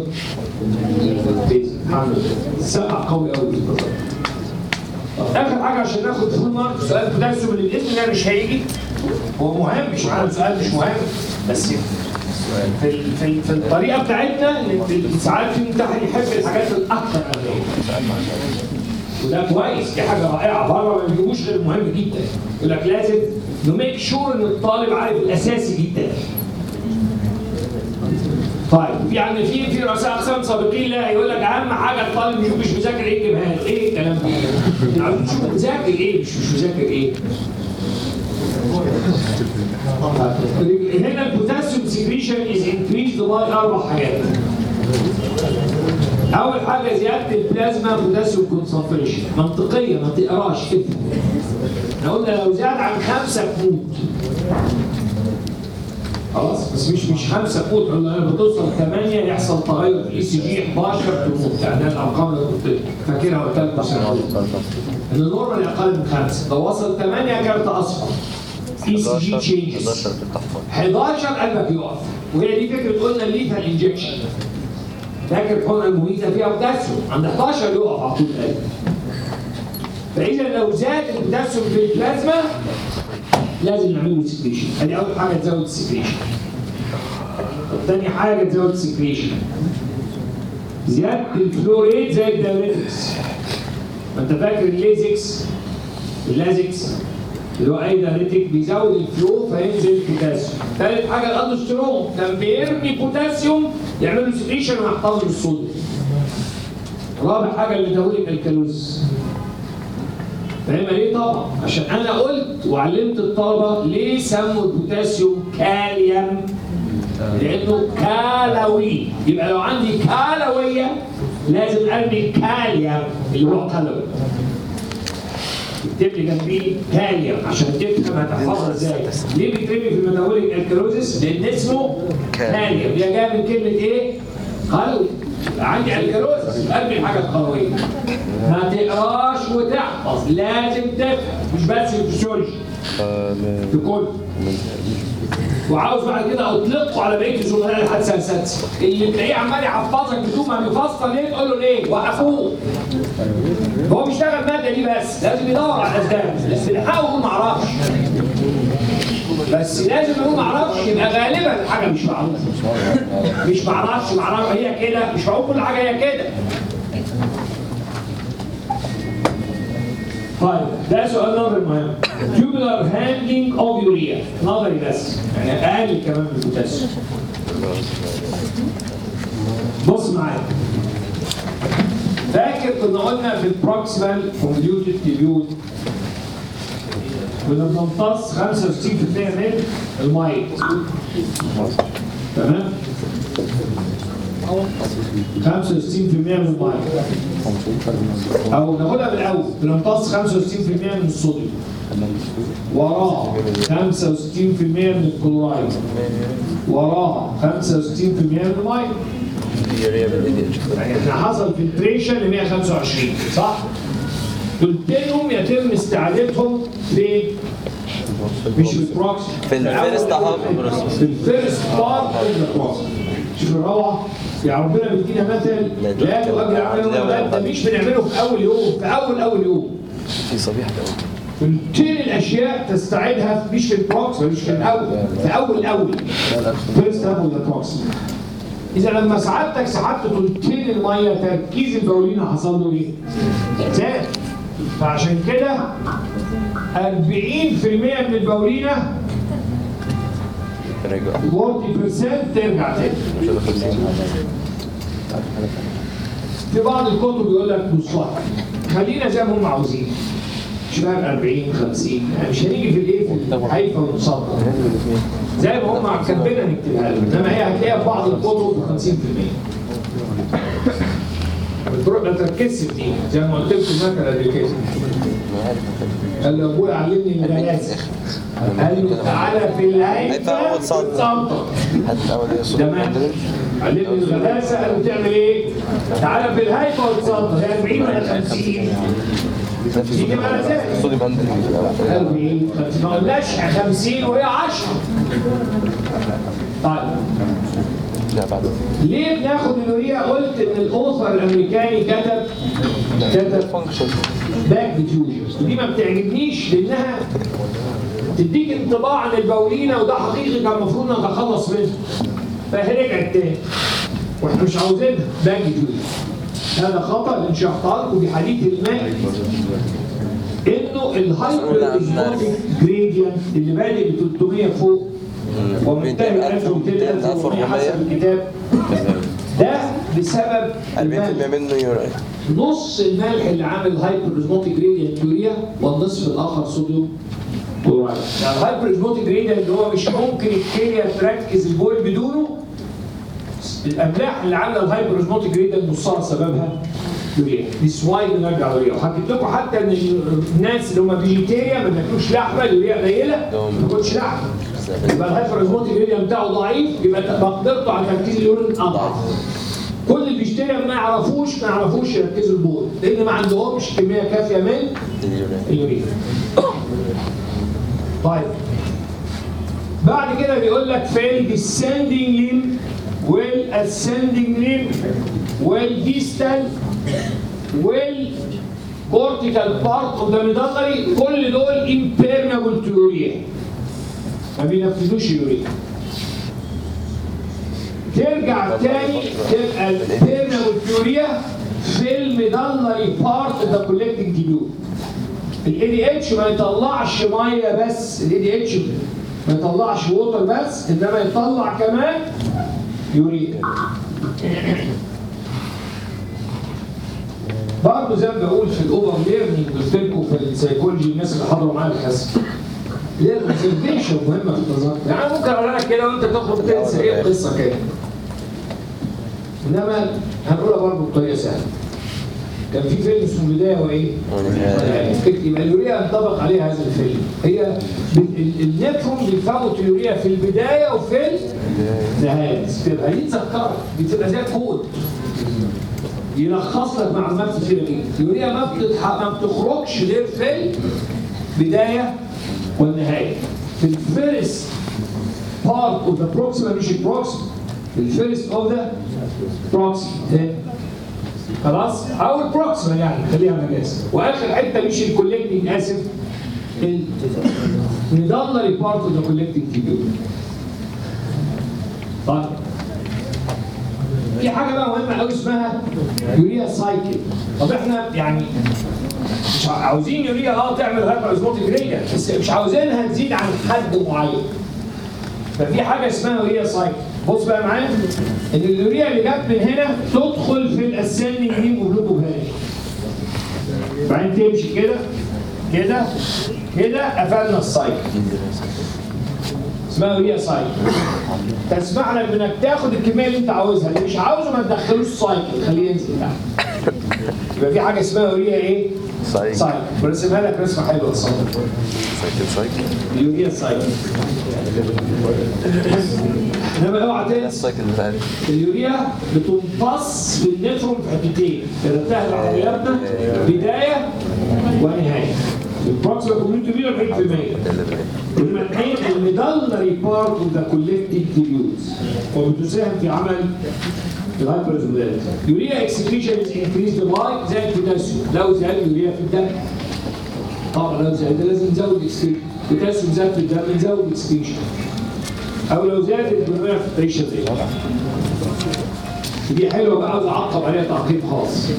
الحمد لله سبع قوي قوي في البوردر اخر حاجه عشان ناخد فول مارك سؤال البوتاسيوم اللي باذن الله مش هيجي هو مهم مش معنى سؤال مش مهم بس في ال- في ال- في الطريقه بتاعتنا ان ال- ساعات في امتحان يحب الحاجات الاكثر اهميه وده كويس دي حاجه رائعه بره ما بيجيبوش غير مهم جدا يقول لك لازم نميك شور ان الطالب عارف الاساسي جدا طيب يعني في في رؤساء اقسام سابقين لا يقول لك اهم حاجه الطالب يشوف مش مذاكر ايه يجيبها له ايه الكلام ده؟ عاوز تشوف مذاكر ايه مش مش مذاكر ايه؟ هنا البوتاسيوم سكريشن از انكريزد باي اربع حاجات. اول حاجه زياده البلازما بوتاسيوم كونسنتريشن منطقيه ما تقراش كده. احنا قلنا لو زاد عن خمسه تموت. خلاص بس مش مش خمسه تموت قلنا لما بتوصل 8 يحصل تغير في الاي سي جي 11 تموت يعني ده الارقام اللي كنت فاكرها وقتها ان النورمال اقل من خمسه لو وصل 8 كارت اصفر اي سي جي 11 تشينجز 11 بتفتح فوق 11 قلبك يقف وهي دي فكره قلنا الليثال انجكشن فاكر قلنا المميزه فيها بوتاسيوم عند 11 يقف على طول القلب فاذا لو زاد البوتاسيوم في البلازما لازم نعمله سكريشن ادي اول حاجه تزود السكريشن طب تاني حاجه تزود السكريشن زياده الفلوريد زي الدايوريتكس ما انت فاكر الليزكس اللازكس اللي هو اي دايريتك بيزود الفلو فينزل البوتاسيوم. ثالث حاجه الالدوستيرون لما بيرمي بوتاسيوم يعمل له سكريشن ويحتفظ بالصوديوم. رابع حاجه الميتابوليك الكالوز. فاهمة ليه طبعا؟ عشان انا قلت وعلمت الطلبه ليه سموا البوتاسيوم كاليوم؟ لانه كالوي يبقى لو عندي كالويه لازم ارمي كاليوم اللي هو كالوري. اكتب لي جنبيه كاليوم عشان تفهم هتحفظها ازاي ليه بيترمي في الميتابوليك الكالوزيس لان اسمه كاليوم هي جايه من كلمه ايه قلوي يبقى عندي الكالوزيس ارمي الحاجه القلويه ما تقراش وتحفظ لازم تفهم مش بس الفسيولوجي في كله وعاوز بعد كده اطلقه على بقيه الزملاء لحد سنه سادسه اللي تلاقيه عمال يحفظك بدون ما يفصل ليه تقول له ليه وقفوه هو بيشتغل ماده دي بس لازم يدور على الاسباب بس بنحاول يقول ما اعرفش بس لازم يقول ما اعرفش يبقى غالبا الحاجه مش معروفه مش ما اعرفش ما اعرفش هي كده مش معقول كل حاجه هي كده طيب ده سؤال نظري مهم tubular handling of urea نظري بس يعني اقل كمان من البوتاسيوم بص معايا فاكر كنا قلنا في البروكسيمال كونفوليوتد تيبيول كنا بنمتص 65% من الميه تمام 65% من الميه او ناخدها بالاول بنمتص 65% من الصوديوم وراه 65% من الكلورايد وراه 65% من الميه يوريا بالإيديج يعني احنا حصل فلتريشن ل 125 صح؟ دولتينهم يتم استعادتهم في مش في البروكسي في الفيرست هاف في الفيرست بارت اوف ذا بروكسي شوف الروعه يا ربنا بيدينا مثل لا تؤجل عمله ده مش بنعمله في اول يوم في اول اول يوم في صبيحة كل الاشياء تستعيدها مش في البروكس مش في الاول في اول الاول فيرست هاف اوف ذا بروكس اذا لما سعادتك سحبت تلتين الميه تركيز البولينا حصل له ايه؟ زاد فعشان كده 40% من البولينا رجع 40% ترجع تاني في بعض الكتب يقول لك مصطلح خلينا زي ما هم عاوزين مش فاهم 40 50 يعني مش هنيجي في الايه في الحيفا والمصدر زي ما هم كاتبينها نكتبها لهم انما هي هتلاقيها في بعض الكتب ب 50% بتروح ما تركزش في دي زي ما قلت لكم مثلا قبل كده قال له ابويا علمني الغلاسه قال له تعالى في الهيفا هيفا وتصدر. وتصدر هتعمل ايه صوت تمام علمني الغلاسه قالوا تعمل ايه؟ تعالى في الهيفا وتصدر هي 40 ولا 50 دي بقى زي صوتي بهندل في الأول. قالوا ايه؟ ما قلناش 50 وهي 10 طيب لا بعد ليه بناخد اليوريا؟ قلت ان الاوثر الامريكاني كتب كتب فانكشن باك ديفيوجن ودي ما بتعجبنيش لانها تديك انطباع عن البولينا وده حقيقي كان المفروض نتخلص منه فهي رجعت تاني واحنا مش عاوزينها باك ديفيوجن هذا خطا لان شرحتها لكم في حديث الماء انه الهايبر جريدينت اللي بادئ ب 300 فوق ومنتهي ب 1200 1400 حسب الكتاب ده بسبب 40% الملح. منه يوريا نص الملح اللي عامل هايبر ازموتيك جريدينت يوريا والنصف الاخر صوديوم كلورايد يعني الهايبر ازموتيك جريدينت اللي هو مش ممكن الكليه تركز البول بدونه الاملاح اللي عامله الهايبر ازموتيك جريدينت نصها سببها يوريا دي واي بنرجع يوريا وحكيت لكم حتى ان الناس اللي هم فيجيتيريا ما بياكلوش لحمه اليوريا قليله ما بياكلوش لحمه يبقى الهايبر ازموتيك جريدينت بتاعه ضعيف يبقى مقدرته على تركيز اليورين اضعف كل اللي بيشتري ما يعرفوش ما يعرفوش يركزوا البول لان ما عندهمش كميه كافيه من اليوريا اليورين طيب بعد كده بيقول لك في الديسندنج ليم والاسندنج ليم والديستال والكورتيكال بارت اوف ذا ميدالري كل دول امبيرمبل تو يوريا ما بينفذوش يوريا ترجع تاني تبقى البيرمبل يوريا في الميدالري بارت ذا كولكتنج تيبيول الاي دي اتش ما يطلعش ميه بس الاي دي اتش ما يطلعش ووتر بس انما يطلع كمان يوريا برضه زي ما بقول في الاوفر ليرنينج قلت لكم في السيكولوجي الناس اللي حضروا معايا الحصه اللي هي الاوبزرفيشن مهمه في التذكر يعني ممكن اقول لك كده وانت تخرج تنسى ايه القصه كده انما هنقولها برضه بطريقه سهله كان في فيلم اسمه بدايه وايه؟ يبقى اليوريا ينطبق عليها هذا الفيلم هي النيتروم بيفوت اليوريا في البدايه وفي النهايه تبقى دي تذكرك دي تبقى زي كود يلخص لك معلومات كتير جدا اليوريا ما بتتح... ما بتخرجش غير في البدايه والنهايه في الفيرست بارت اوف ذا بروكسيما مش البروكسيما الفيرست اوف ذا بروكسيما خلاص او البروكسيما يعني خليها مجاز واخر حته مش الكولكتنج اسف الميدالري بارت اوف ذا كولكتنج تيبيول طيب في حاجه بقى مهمه قوي اسمها يوريا سايكل طب احنا يعني مش عاوزين يوريا اه تعمل هايبر ازموتيك ريجن بس مش عاوزينها تزيد عن حد معين ففي حاجه اسمها يوريا سايكل بص بقى معايا ان اليوريا اللي جت من هنا تدخل في الاسندنج ليم وجلوكوفاني بعدين تمشي كده كده كده قفلنا السايكل اسمها يوريا سايكل تسمح لك انك تاخد الكميه اللي انت عاوزها اللي مش عاوزه ما تدخلوش سايكل خليه ينزل تحت يبقى في حاجه اسمها يوريا ايه؟ سايكل. سايكل برسمها لك رسمه حلوه الصوت سايكل سايكل اليوريا سايكل انما اوعى تنسى السايكل بتاعتي اليوريا بتمتص في النترون في حتتين كتبتها العربياتنا بدايه ونهايه البروكسيما كوميونتي بيو 40% والمنحين الميدالري بارت اوف ذا كولكتيف تيبيولز وبتساهم في عمل الهايبرزولات يوريا اكسكريشن از انكريز باي زي البوتاسيوم لو زاد اليوريا في الدم طبعا لو زاد لازم نزود اكسكريشن البوتاسيوم زاد في الدم نزود اكسكريشن او لو زادت بنعمل فلتريشن دي حلوه بقى عاوز اعقب عليها تعقيب خاص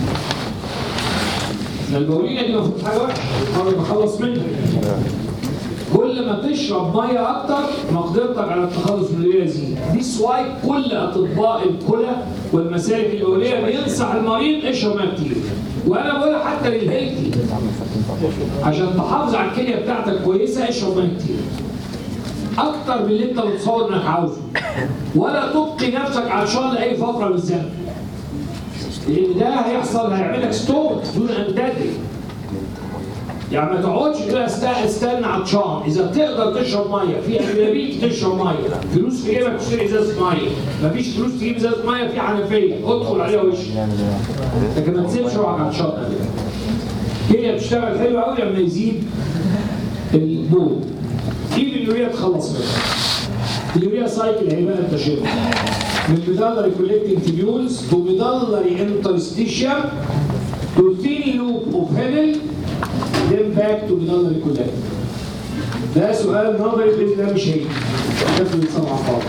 البوليه دي المفروض حاجه وحشه قبل ما اخلص منها كل ما تشرب ميه اكتر مقدرتك على التخلص من اليوريا يزيد دي سواي كل اطباء الكلى والمسالك الاوليه بينصح المريض اشرب ميه كتير وانا بقولها حتى للهيلثي عشان تحافظ على الكليه بتاعتك كويسه اشرب ميه كتير اكتر من اللي انت متصور انك عاوزه ولا تبقي نفسك عطشان لاي فتره من الزمن لان ده هيحصل هيعمل لك ستوب دون ان تدري يعني ما تقعدش تقول استنى استنى عطشان اذا تقدر تشرب ميه في اغلبيه تشرب ميه فلوس في جيبك تشتري ازازه ميه مفيش فلوس تجيب ازازه ميه في حنفيه ادخل عليها وش لكن ما تسيبش روحك عطشان هي بتشتغل حلو قوي لما يزيد البول جيب اليوريا تخلص منها اليوريا سايكل هي بقى التشابه من ميدالري كولكتنج تيبيولز تو ميدالري انترستيشيم تو ثين لوب اوف هيدل then back to ميدالري كولكتنج ده سؤال نظري باذن الله مش هيجي شكله سبع خاطر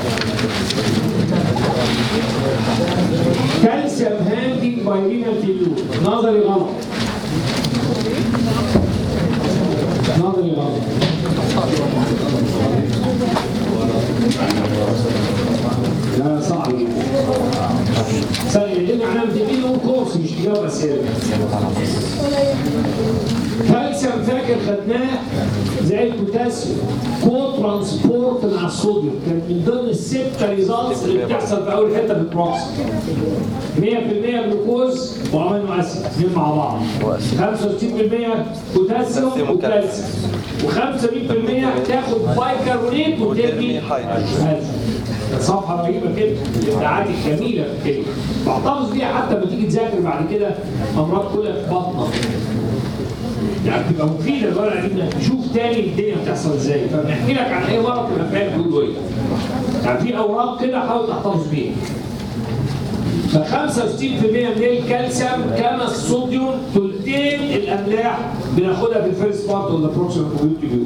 كالسيوم هاندينج باي رينال تيبيول نظري غلط نظري غلط لا صعب ثانية لأن احنا متفقين نقول كورس مش تجاوب أسئلة كالسيوم فاكر خدناه زي البوتاسيوم كو ترانسبورت مع الصوديوم كان من ضمن الستة ريزالتس اللي بتحصل في أول حتة في البروكس 100% جلوكوز وامينو اسيد اثنين مع بعض 65% بوتاسيوم وكالسيوم و75% تاخد بايكربونات وترمي هيدروجين صفحه رهيبه كده الابداعات الجميله في الكلمه واحتفظ بيها حتى لما تيجي تذاكر بعد كده امراض كلها في بطنك يعني بتبقى مفيده الورقه دي انك تشوف تاني الدنيا بتحصل ازاي فبنحكي لك عن اي مرض تبقى فاهم بيقولوا ايه يعني في اوراق كده حاول تحتفظ بيها ف 65% من الكالسيوم كما الصوديوم ثلثين الاملاح بناخدها في الفيرست بارت اوف ذا بروكسيمال كوميونتي فيو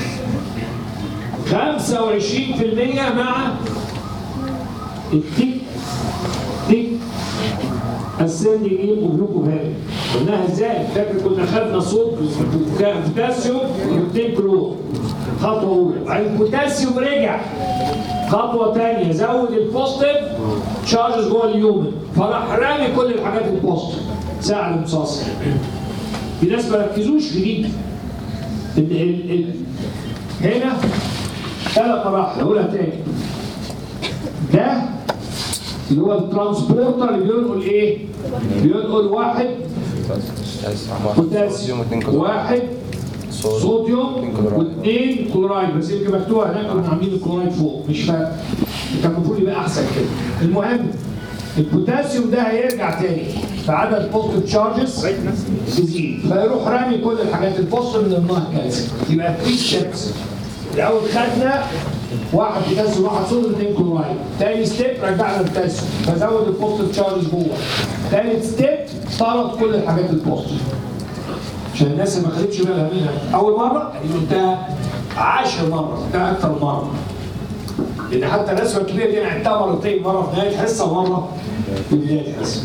25% مع التيك تيك السن يجيب وجلوكوفان قلناها ازاي؟ فاكر كنا خدنا صوت بوتاسيوم واثنين كلور خطوه اولى بعدين البوتاسيوم رجع خطوه ثانيه زود البوزيتيف تشارجز جوه اليومن فراح رامي كل الحاجات البوزيتيف ساعه الامتصاص في ناس ما ركزوش في دي ال ال ال هنا ثلاث مراحل اقولها تاني ده اللي هو الترانسبورتر اللي بينقل ايه؟ بينقل واحد بوتاسيوم واثنين كلور واحد صوديوم واثنين كلورايد بس يمكن مكتوبه هناك كنا عاملين الكلورايد فوق مش فاهم كان المفروض يبقى احسن كده المهم البوتاسيوم ده هيرجع تاني فعدد البوزيتيف تشارجز تزيد فيروح رامي كل الحاجات البوزيتيف من ضمنها الكالسيوم يبقى 3 ستيبس الاول خدنا واحد بوتاسيوم واحد صوديوم اثنين كلورايد تاني ستيب رجعنا البوتاسيوم فزود البوزيتيف تشارجز جوه تالت ستيب طرد كل الحاجات البوزيتيف عشان الناس اللي ما خدتش بالها منها اول مره دي قلتها عاشر مره قلتها اكثر مره لان حتى الرسمه الكبيره دي انا عدتها مرتين مره في نهايه حصه ومره في بدايه حصه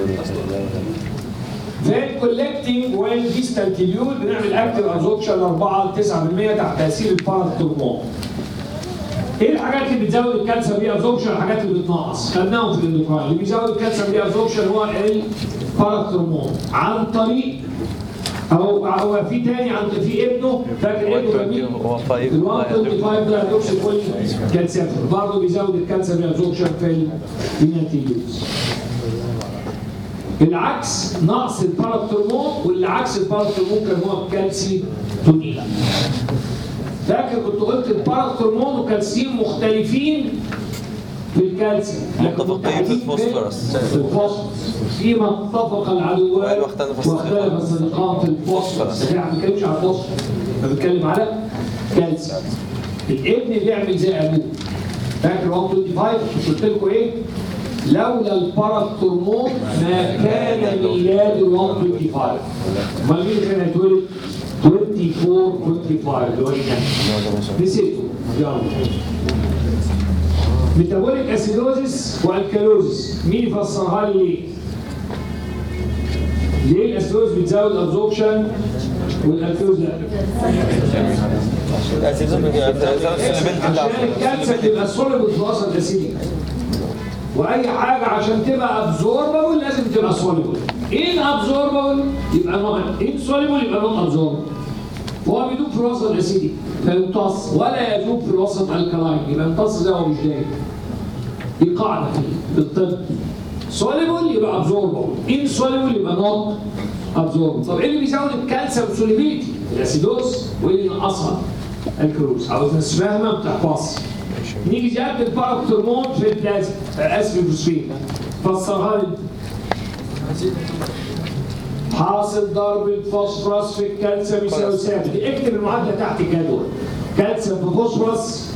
فين كولكتنج وين ديستال تيليول بنعمل اكتف ابزوربشن 4 ل 9% تحت تاثير الباراتورمون ايه الحاجات اللي بتزود الكالسيوم دي ابزوربشن الحاجات اللي بتنقص خدناهم في الاندوكراين اللي بيزود الكالسيوم دي ابزوربشن هو الباراتورمون عن طريق او هو في تاني عن في ابنه فاكر ابنه جميل هو 5 ال 125 ده هيدروكسي كل كالسيوم برضه بيزود الكالسيوم ابزوربشن في النياتيلوز العكس نقص الباراتورمون واللي عكس الباراتورمون كان هو الكالسيتونين فاكر كنت قلت الباراتورمون والكالسيوم مختلفين في الكالسيوم لكن متفقين في الفوسفورس. في الفوسفورس فيما اتفق العدوان واختلف الصديقان. واختلف الصديقان في الفوسفورس احنا ما بنتكلمش على الفوسفورس احنا بنتكلم على كالسيوم الابن بيعمل زي ابوه فاكر 125 مش قلت لكم ايه؟ لولا الباراتورمون ما كان ميلاد ال 125 امال مين كان هيتولد؟ 24 25 اللي هو الكلام نسيته يلا ميتابوليك اسيدوزيس والكالوزيس مين يفسرها لي ليه؟ ليه الاسيدوز بتزود ابزوربشن والالكالوز لا؟ عشان الكالسيوم بيبقى سوليبل في الوسط الاسيدي واي حاجه عشان تبقى ابزوربل لازم تبقى سوليبل ان ابزوربل يبقى نون ان سوليبل يبقى نون ابزوربل وهو بيدوب في الوسط الاسيدي فيمتص ولا يذوب في الوسط الكلاين يبقى يمتص زي هو مش دايب دي قاعده في الطب سوليبل يبقى ابزوربل ان سوليبل يبقى نوت ابزوربل طب ايه اللي بيزود الكالسيوم سوليبيليتي الاسيدوز وايه اللي ينقصها الكروز عاوز ناس فاهمه بتحفظ نيجي زياده الباراتورمون في البلازما اسف الفوسفين فسرها لي حاصل ضرب الفوسفورس في الكالسيوم يساوي ثابت اكتب المعادله تحت الجدول كالسيوم في فوسفورس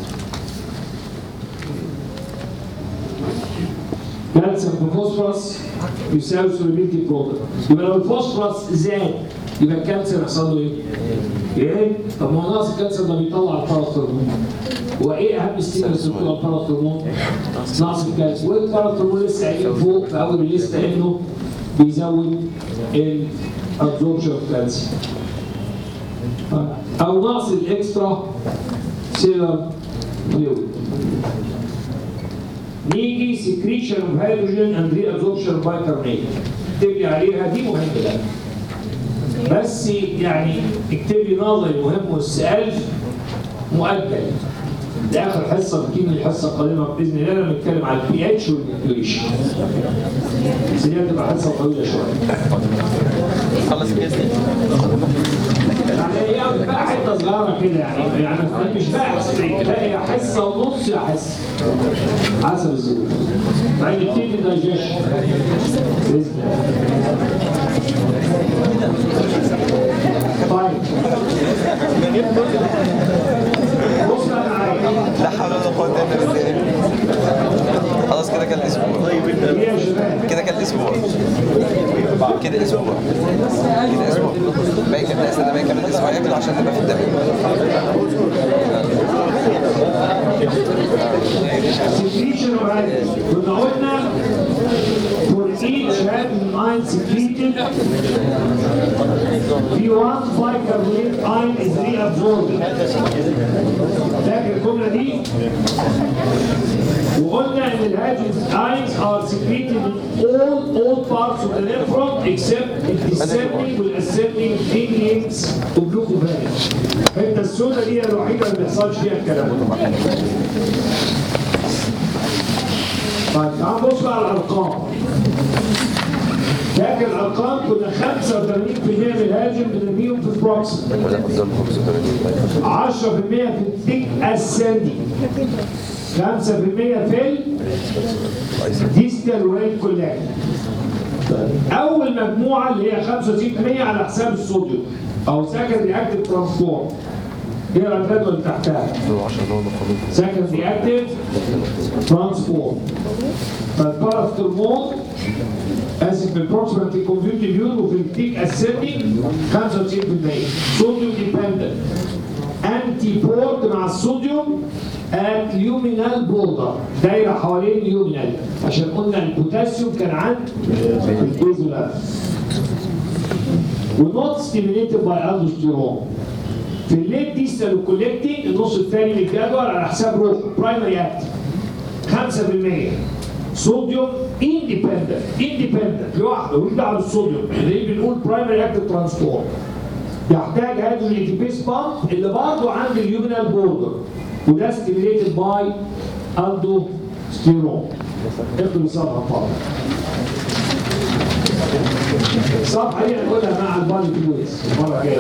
كالسيوم في فوسفورس يساوي سوليبيليتي بروتين يبقى لو الفوسفورس زاد يبقى الكالسيوم يحصل له ايه؟ ايه؟ طب ما هو ناقص الكالسيوم ده بيطلع الباراتورمون وايه اهم ستيمولس بتوع الباراتورمون؟ نقص الكالسيوم والباراتورمون لسه قايلين فوق في اول الليسته انه بيزود الابزوربشن اوف كالسيوم او نقص الاكسترا سيلر فلويد نيجي سكريشن اوف هيدروجين اند ري ابزوربشن اوف بايكربونات اكتب لي عليها دي مهمه بقى بس يعني اكتب لي نظري مهم والسؤال مؤجل لاخر حصه بتجيب لي الحصه القادمه باذن الله لما نتكلم على البي اتش والنيوتريشن بس دي هتبقى حصه طويله شويه خلص الكيس دي يعني هي بقى حته صغيره كده يعني يعني مش بقى لا هي حصه ونص يا حصه حسب الظروف بعدين نبتدي الدايجيشن باذن الله معايا بص بقى معايا لا حول ولا قوة الا بالله خلاص كده كان الاسبوع ايه يا شباب كده كان الاسبوع كده اسبوع كده اسبوع باقي كام استنى باقي كام اسبوع يعمل عشان نبقى في الدم secretion of iron كنا قلنا for each having iron secreted في one bicarbonate ion is reabsorbed فاكر الجملة دي؟ وقلنا ان الهاجز ions are secreted in all all parts of the nephron except the descending والascending ganglions of glucophages الحته السوداء دي هي الوحيده اللي ما بيحصلش فيها الكلام ده طيب تعال نبص بقى على الارقام فاكر الارقام كنا 85% من الهاجم بنرميهم في البروكس 10% في التيك اسندي 5% في الديستال ويل كولكت اول مجموعه اللي هي 65% على حساب الصوديوم او سكند رياكتيف ترانسفورم اقرا الجدول اللي تحتها سكند رياكتيف ترانسفورم فالباراسترمول اسف بالبروكسيمال كونفيوتد يون وفي التيك اسيتي 95% صوديوم ديبندنت انتي بورت مع الصوديوم اليومينال بوردر دايره حوالين اليومينال عشان قلنا البوتاسيوم كان عند البيزولار ونوت ستيميليتد باي الدوستيرون في الليت ديستال كولكتنج النص الثاني من الجدول على حساب روح برايمري اكتف 5% صوديوم اندبندنت اندبندنت لوحده ملوش دعوه بالصوديوم اللي بنقول برايمري اكتف ترانسفورم يحتاج هيدروجين بيس بامب اللي برضه عند اليومينال بوردر وده ستيميليتد باي الدوستيرون اخدوا صفحه فاضيه الصفحه دي هنقولها مع البالي فلويس المره الجايه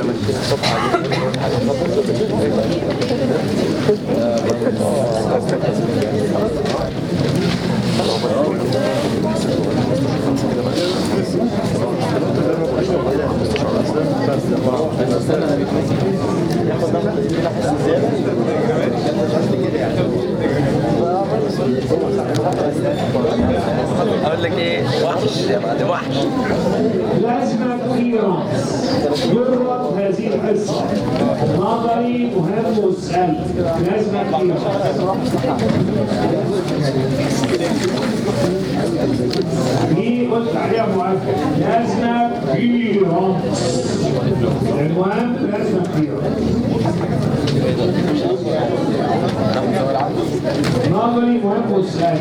اقول لك ايه وحش يا معلم وحش لازمة كليرانس جرب هذه الحصة نظري مهم واسأل لازمة كليرانس دي قلت عليها مؤكد لازمة كليرانس العنوان لازمة كليرانس نظري مهم واسأل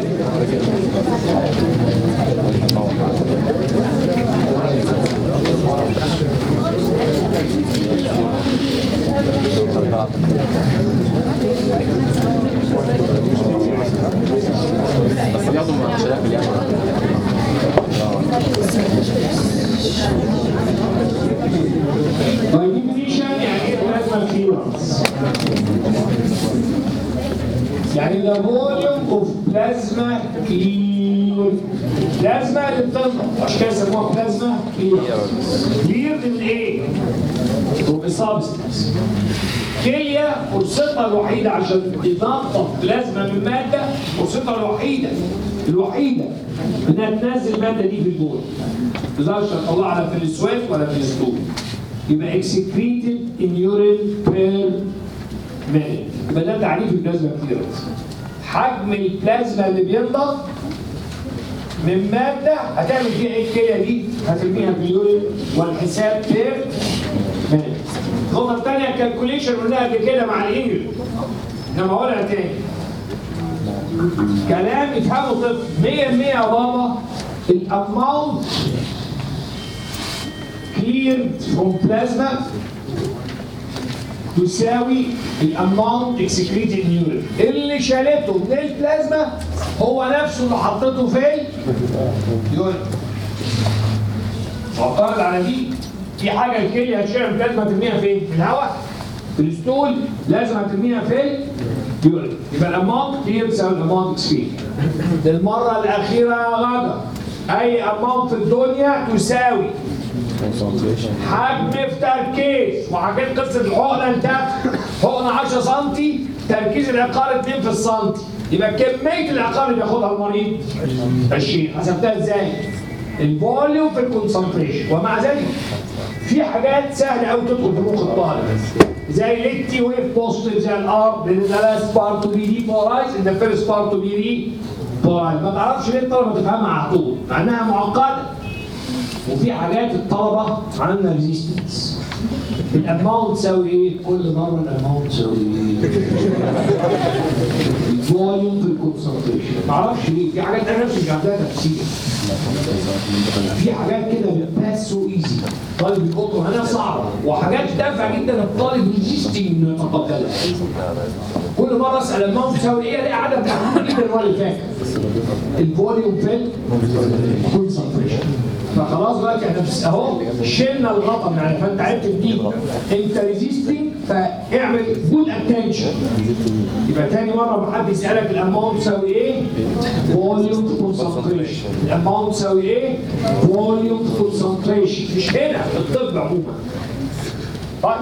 By definition يعني ايه plasma clearance؟ يعني the volume of plasma clear بلازما اللي بتنضف عشان كده يسموها بلازما كلير كلير من ايه؟ from a substance كلية فرصتها الوحيدة عشان تنظف بلازما من مادة فرصتها الوحيدة الوحيدة انها تنزل المادة دي في البول ما تقدرش تطلعها لا في السويت ولا في الستول يبقى excreted in urine per minute يبقى ده تعريف البلازما كليرنس حجم البلازما اللي بينضف من ماده هتعمل فيها ايه الكليه دي؟ هترميها في اليورين والحساب بير مينيت. النقطه الثانيه الكالكوليشن قلناها قبل كده مع الانجلش انما اقولها تاني كلام يفهمه طفل 100% يا بابا الاماونت cleared from plasma تساوي الاماونت اكسكريتد in urine اللي شالته من البلازما هو نفسه اللي حطيته في اليورين معترض على دي في حاجه الكليه هتشيل البلازما ترميها فين؟ في الهواء في الستول لازم هترميها في اليورين يبقى الاماونت كلير تساوي الاماونت اكسكريت للمره الاخيره يا غدا اي اماونت في الدنيا تساوي حجم في تركيز وحكيت قصه الحقنه انتهت حقنه 10 سم تركيز العقار 2 في السنتي يبقى كميه العقار اللي بياخدها المريض 20 حسبتها ازاي؟ الفوليوم في الكونسنتريشن ومع ذلك في حاجات سهله قوي تدخل في مخ الطالب زي التي ويف بوزيتيف زي الار لان ده لاست بارت تو بي دي بولايز ان ذا فيرست بارت تو بي دي بولايز ما تعرفش ليه الطلبه تفهمها على طول مع انها معقده وفي حاجات الطلبه عندنا ريزيستنس الاماونت تساوي ايه؟ كل مره الاماونت تساوي ايه؟ الفوليوم في الكونسنتريشن ما اعرفش ليه في حاجات انا نفسي مش عندها تفسير في حاجات كده بتباس سو ايزي طالب يلقطها هنا صعبه وحاجات تافهه جدا الطالب ريزيستنج انه يتقبلها كل مره اسال الماونت تساوي ايه الاقي عدد محدود جدا هو اللي فاكر الفوليوم في الكونسنتريشن فخلاص دلوقتي احنا بس اهو شلنا الغطا من على فانت عرفت دي انت ريزيستنج فاعمل جود اتنشن يبقى تاني مره ما حد يسالك الاماونت تساوي ايه؟ فوليوم كونسنتريشن الاماونت تساوي ايه؟ فوليوم كونسنتريشن مش هنا في الطب عموما طيب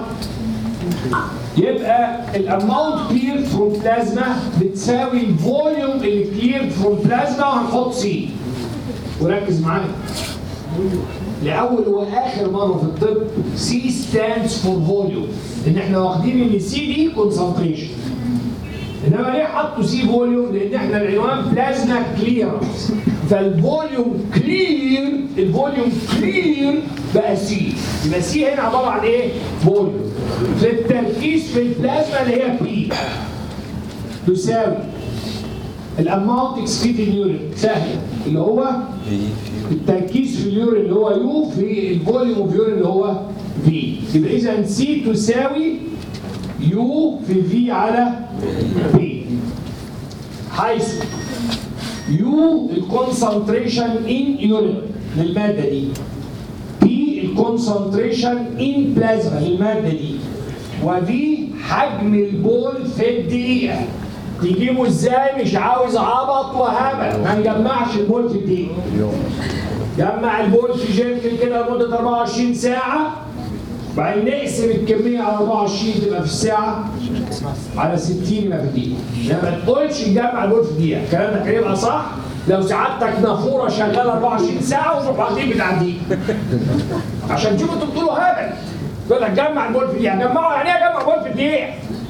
يبقى الاماونت كلير فروم بلازما بتساوي الفوليوم اللي كلير فروم بلازما وهنحط سي وركز معايا لاول واخر مره في الطب سي ستاندز فور فوليوم ان احنا واخدين ان سي دي كونسنتريشن انما ليه حطوا سي فوليوم؟ لان احنا العنوان بلازما كليرنس فالفوليوم كلير الفوليوم كلير بقى سي يبقى سي هنا عباره عن ايه؟ فوليوم في التركيز في البلازما اللي هي بي تساوي الاماونت اكسكريت اليورين سهله اللي هو التركيز في اليورين اللي هو يو في الفوليوم اوف يورين اللي هو في يبقى اذا سي تساوي يو في في على بي حيث يو الكونسنتريشن ان يورين للماده دي بي الكونسنتريشن ان بلازما للماده دي وفي حجم البول في الدقيقه تجيبه ازاي مش عاوز عبط وهبل ما نجمعش البول في الدقيقه جمع البول في جيركن كده لمده 24 ساعه بعدين نقسم الكميه على 24 تبقى في الساعه على 60 يبقى في الدقيقه ما تقولش نجمع البول في الدقيقه الكلام ده هيبقى صح لو سعادتك نافوره شغاله 24 ساعه وتروح واخدين بتاع الدقيقه عشان تشوفوا انتوا بتقولوا هبل يقول لك جمع البول في الدقيقه جمعوا يعني ايه اجمع البول في الدقيقه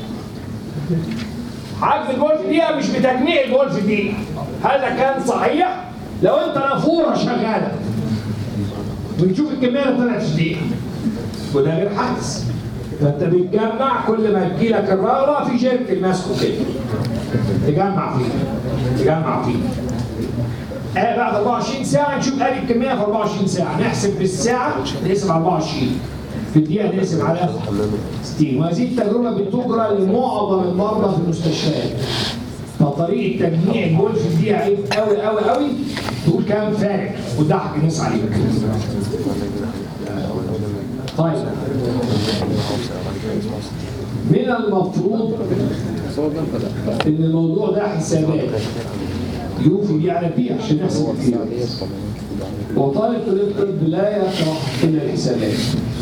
حجم البول في دقيقة مش بتجميع البول في دقيقة هذا كان صحيح لو انت نافورة شغالة بنشوف الكمية اللي طلعت في دقيقة وده غير حدث فانت بتجمع كل ما تجيلك الرغبة في جيرك ماسكه كده تجمع فيه تجمع فيه آه بعد 24 ساعة نشوف ادي الكمية في 24 ساعة نحسب بالساعة نقسم على 24 في الدقيقة نقسم على 60 وهذه التجربة بتجرى لمعظم المرضى في المستشفيات فطريقة تجميع البول في الدقيقة عيب قوي قوي قوي تقول كلام فارغ وتضحك الناس عليك طيب من المفروض ان الموضوع ده حسابات يوفي بيه على بيه عشان نحسب الحسابات وطالب كلية الطب لا يكره إلا الحسابات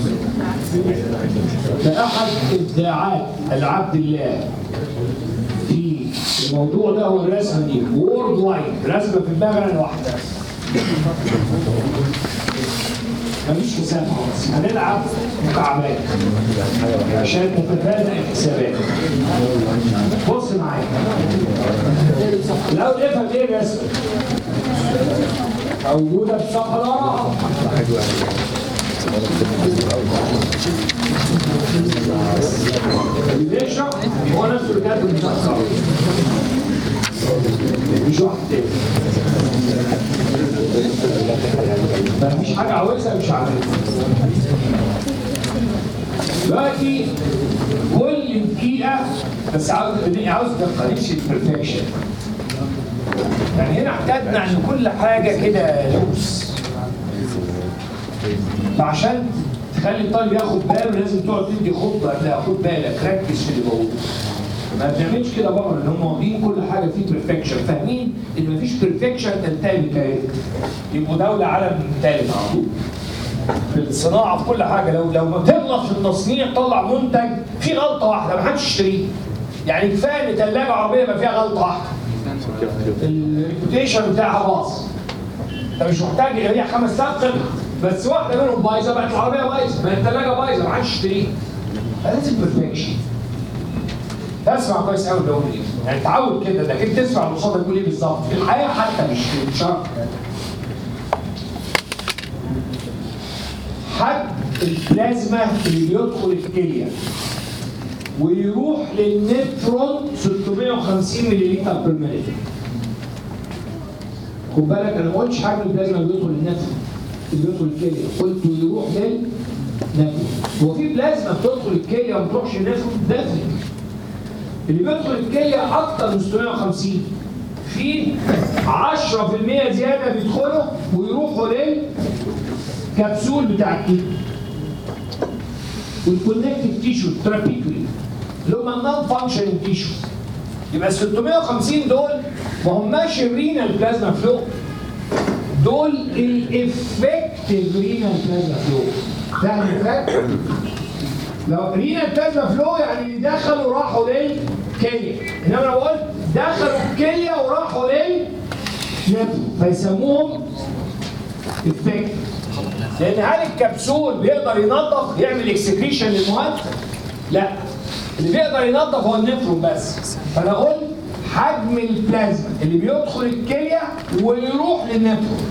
فأحد إبداعات العبد الله في الموضوع ده هو الرسمة دي وورد وايد رسمة في دماغنا لوحدها مفيش حساب خالص هنلعب مكعبات عشان نتفادى الحسابات بص معايا الاول افهم ايه الرسمه موجوده في الصفحه اللي وراها اللي بيشرح هو نفسه اللي كاتب المذكره مش واحد تاني مفيش حاجه عاوزها مش عاملها دلوقتي كل دقيقه بس عاوز عاوز تقريش البرفكشن يعني هنا احتاجنا ان كل حاجه كده لوس فعشان تخلي الطالب ياخد باله لازم تقعد تدي خطه لا خد بالك ركز في اللي بقوله ما بنعملش كده بره ان هم واخدين كل حاجه فيه بيرفكشن فاهمين ان مفيش بيرفكشن تنتهي بكارثه يبقوا دوله عالم ثالث على طول في الصناعه في كل حاجه لو لو ما تغلط في التصنيع طلع منتج في غلطه واحده ما حدش يشتريه يعني كفايه ان ثلاجه عربيه ما فيها غلطه واحده الريبيوتيشن بتاعها باظ انت مش محتاج هي 5000 قطعه بس واحده منهم بايظه بقت العربيه بايظه بقت الثلاجه بايظه ما حدش يشتريها لازم بيرفكشن اسمع كويس قوي بقول ايه يعني تعود كده انك انت تسمع اللي قصادك بيقول ايه بالظبط في الحياه حتى مش مش شرط حد البلازما اللي بيدخل الكليه ويروح للنفرون 650 مللتر بير مينيت خد بالك انا ما قلتش حجم البلازما اللي بيدخل النفرون اللي بيدخل الكليه قلت يروح للنفرون هو في بلازما بتدخل الكليه وما بتروحش للنفرون دفن اللي بيدخل الكليه اكتر من 650 في 10% زياده بيدخلوا ويروحوا للكبسول بتاع الكليه والكونكتيف تيشو ترابيكولي اللي هم النون فانكشنال تيشو يبقى 650 دول ما هماش الرينال بلازما فلو دول الافكتيف رينال بلازما فلو فاهم الفرق؟ لو رينال بلازما فلو يعني اللي دخلوا راحوا للكليه انما لو قلت دخلوا الكليه وراحوا للنفس فيسموهم افكتيف لان هل الكبسول بيقدر ينظف يعمل اكسكريشن للمواد؟ لا اللي بيقدر ينظف هو النفرون بس فانا قلت حجم البلازما اللي بيدخل الكليه ويروح للنفرون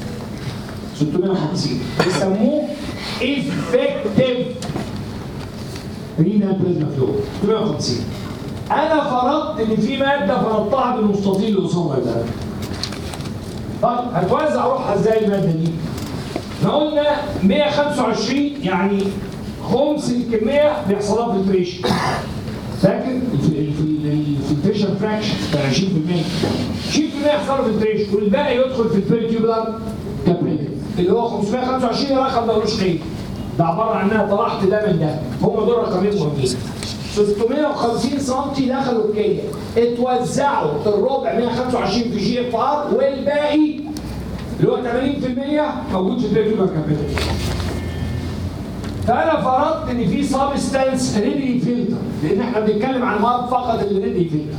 650 بيسموه افكتيف رينال بلازما فلو 650 انا فرضت ان في ماده فرضتها بالمستطيل اللي قصادنا ده طيب هتوزع روحها ازاي الماده دي؟ احنا قلنا 125 يعني خمس الكميه بيحصل لها فلتريشن فاكر الفلتريشن فراكشن بتاع 20% 20% يحصل له فلتريشن والباقي يدخل في البيرتيوبلر كابيلاري اللي هو 525 رقم ملوش قيمه ده عباره عن انها طرحت ده من ده هم دول رقمين مهمين 650 سم دخلوا الكليه اتوزعوا الربع 125 في جي اف ار والباقي اللي هو 80% موجود في البيرتيوبلر كابيلاري فانا فرضت ان في سبستانس ريدي فلتر لان احنا بنتكلم عن مواد فقط اللي ريدي فلتر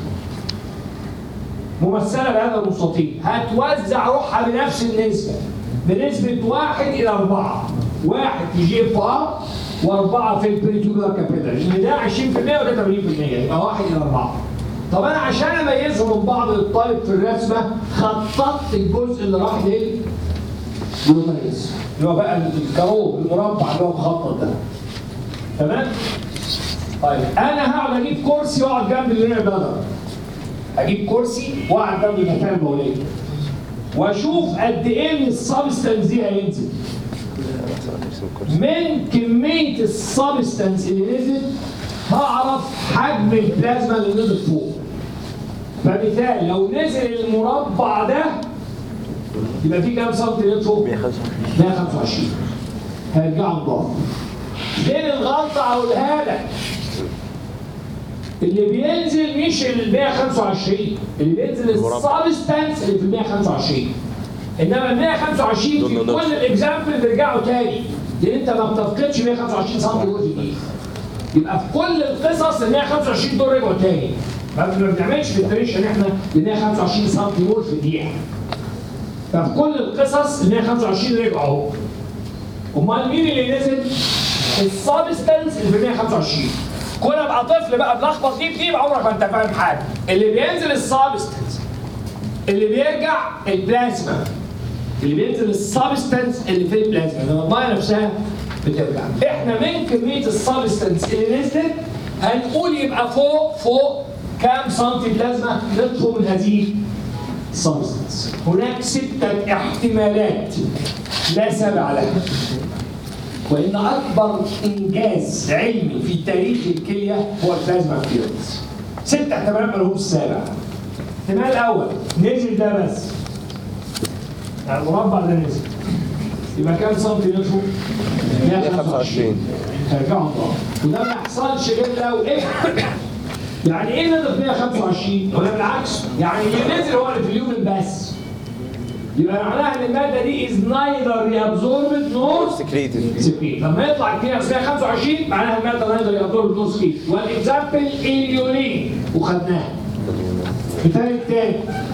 ممثله بهذا المستطيل هتوزع روحها بنفس النسبه بنسبه 1 الى 4 واحد في جي اف ار واربعه في البريتولار كابيلر لان ده 20% وده 80% يبقى 1 الى 4 طب انا عشان اميزهم من بعض للطالب في الرسمه خططت الجزء اللي راح لل جلوتاريز اللي هو بقى الكروب المربع اللي هو مخطط ده تمام؟ طيب انا هقعد اجيب كرسي واقعد جنب اللي بدر اجيب كرسي واقعد جنب المكان الموليه واشوف قد ايه من السبستنس دي هينزل من كميه السبستنس اللي نزل هعرف حجم البلازما اللي نزل فوق فمثال لو نزل المربع ده يبقى في كام سنتي يطفو؟ 125 هيرجعوا نضاف فين الغلطة أقولها لك اللي بينزل مش ال 125 اللي بينزل السبستانس اللي في ال 125 انما ال 125 في كل الاكزامبل بيرجعوا تاني لان انت ما بتفقدش 125 سم جزء دي يبقى في كل القصص ال 125 دول رجعوا تاني ما بنعملش فلتريشن احنا ل 125 سم مول في دقيقه ففي كل القصص ال 125 رجعوا اهو امال مين اللي نزل؟ السبستنس اللي في 125 كل ما ابقى طفل بقى بلخبط دي بدي عمرك ما انت فاهم حاجه اللي بينزل السبستنس اللي بيرجع البلازما اللي بينزل السبستنس اللي في البلازما لما الميه نفسها بترجع احنا من كميه السبستنس اللي نزلت هنقول يبقى فوق فوق كام سنتي بلازما ندخل من هذه سبستنس هناك ستة احتمالات لا سبع لها وإن أكبر إنجاز علمي في تاريخ الكلية هو البلازما فيروس ست احتمالات ملهمش سابع الاحتمال الأول نزل ده بس يعني المربع ده نزل يبقى كام سنتي نصفه؟ 125 هيرجعوا ضعف وده ما يحصلش غير لو ايه يعني ايه نزل 125 ولا بالعكس يعني اللي نزل هو اللي في اليوم بس يبقى معناها ان الماده دي از نايذر ريابزوربد نور سكريتد سكريت لما يطلع الكليه 125 معناها الماده نايذر ريابزوربد نور سكريت والاكزامبل اليورين وخدناها مثال التاني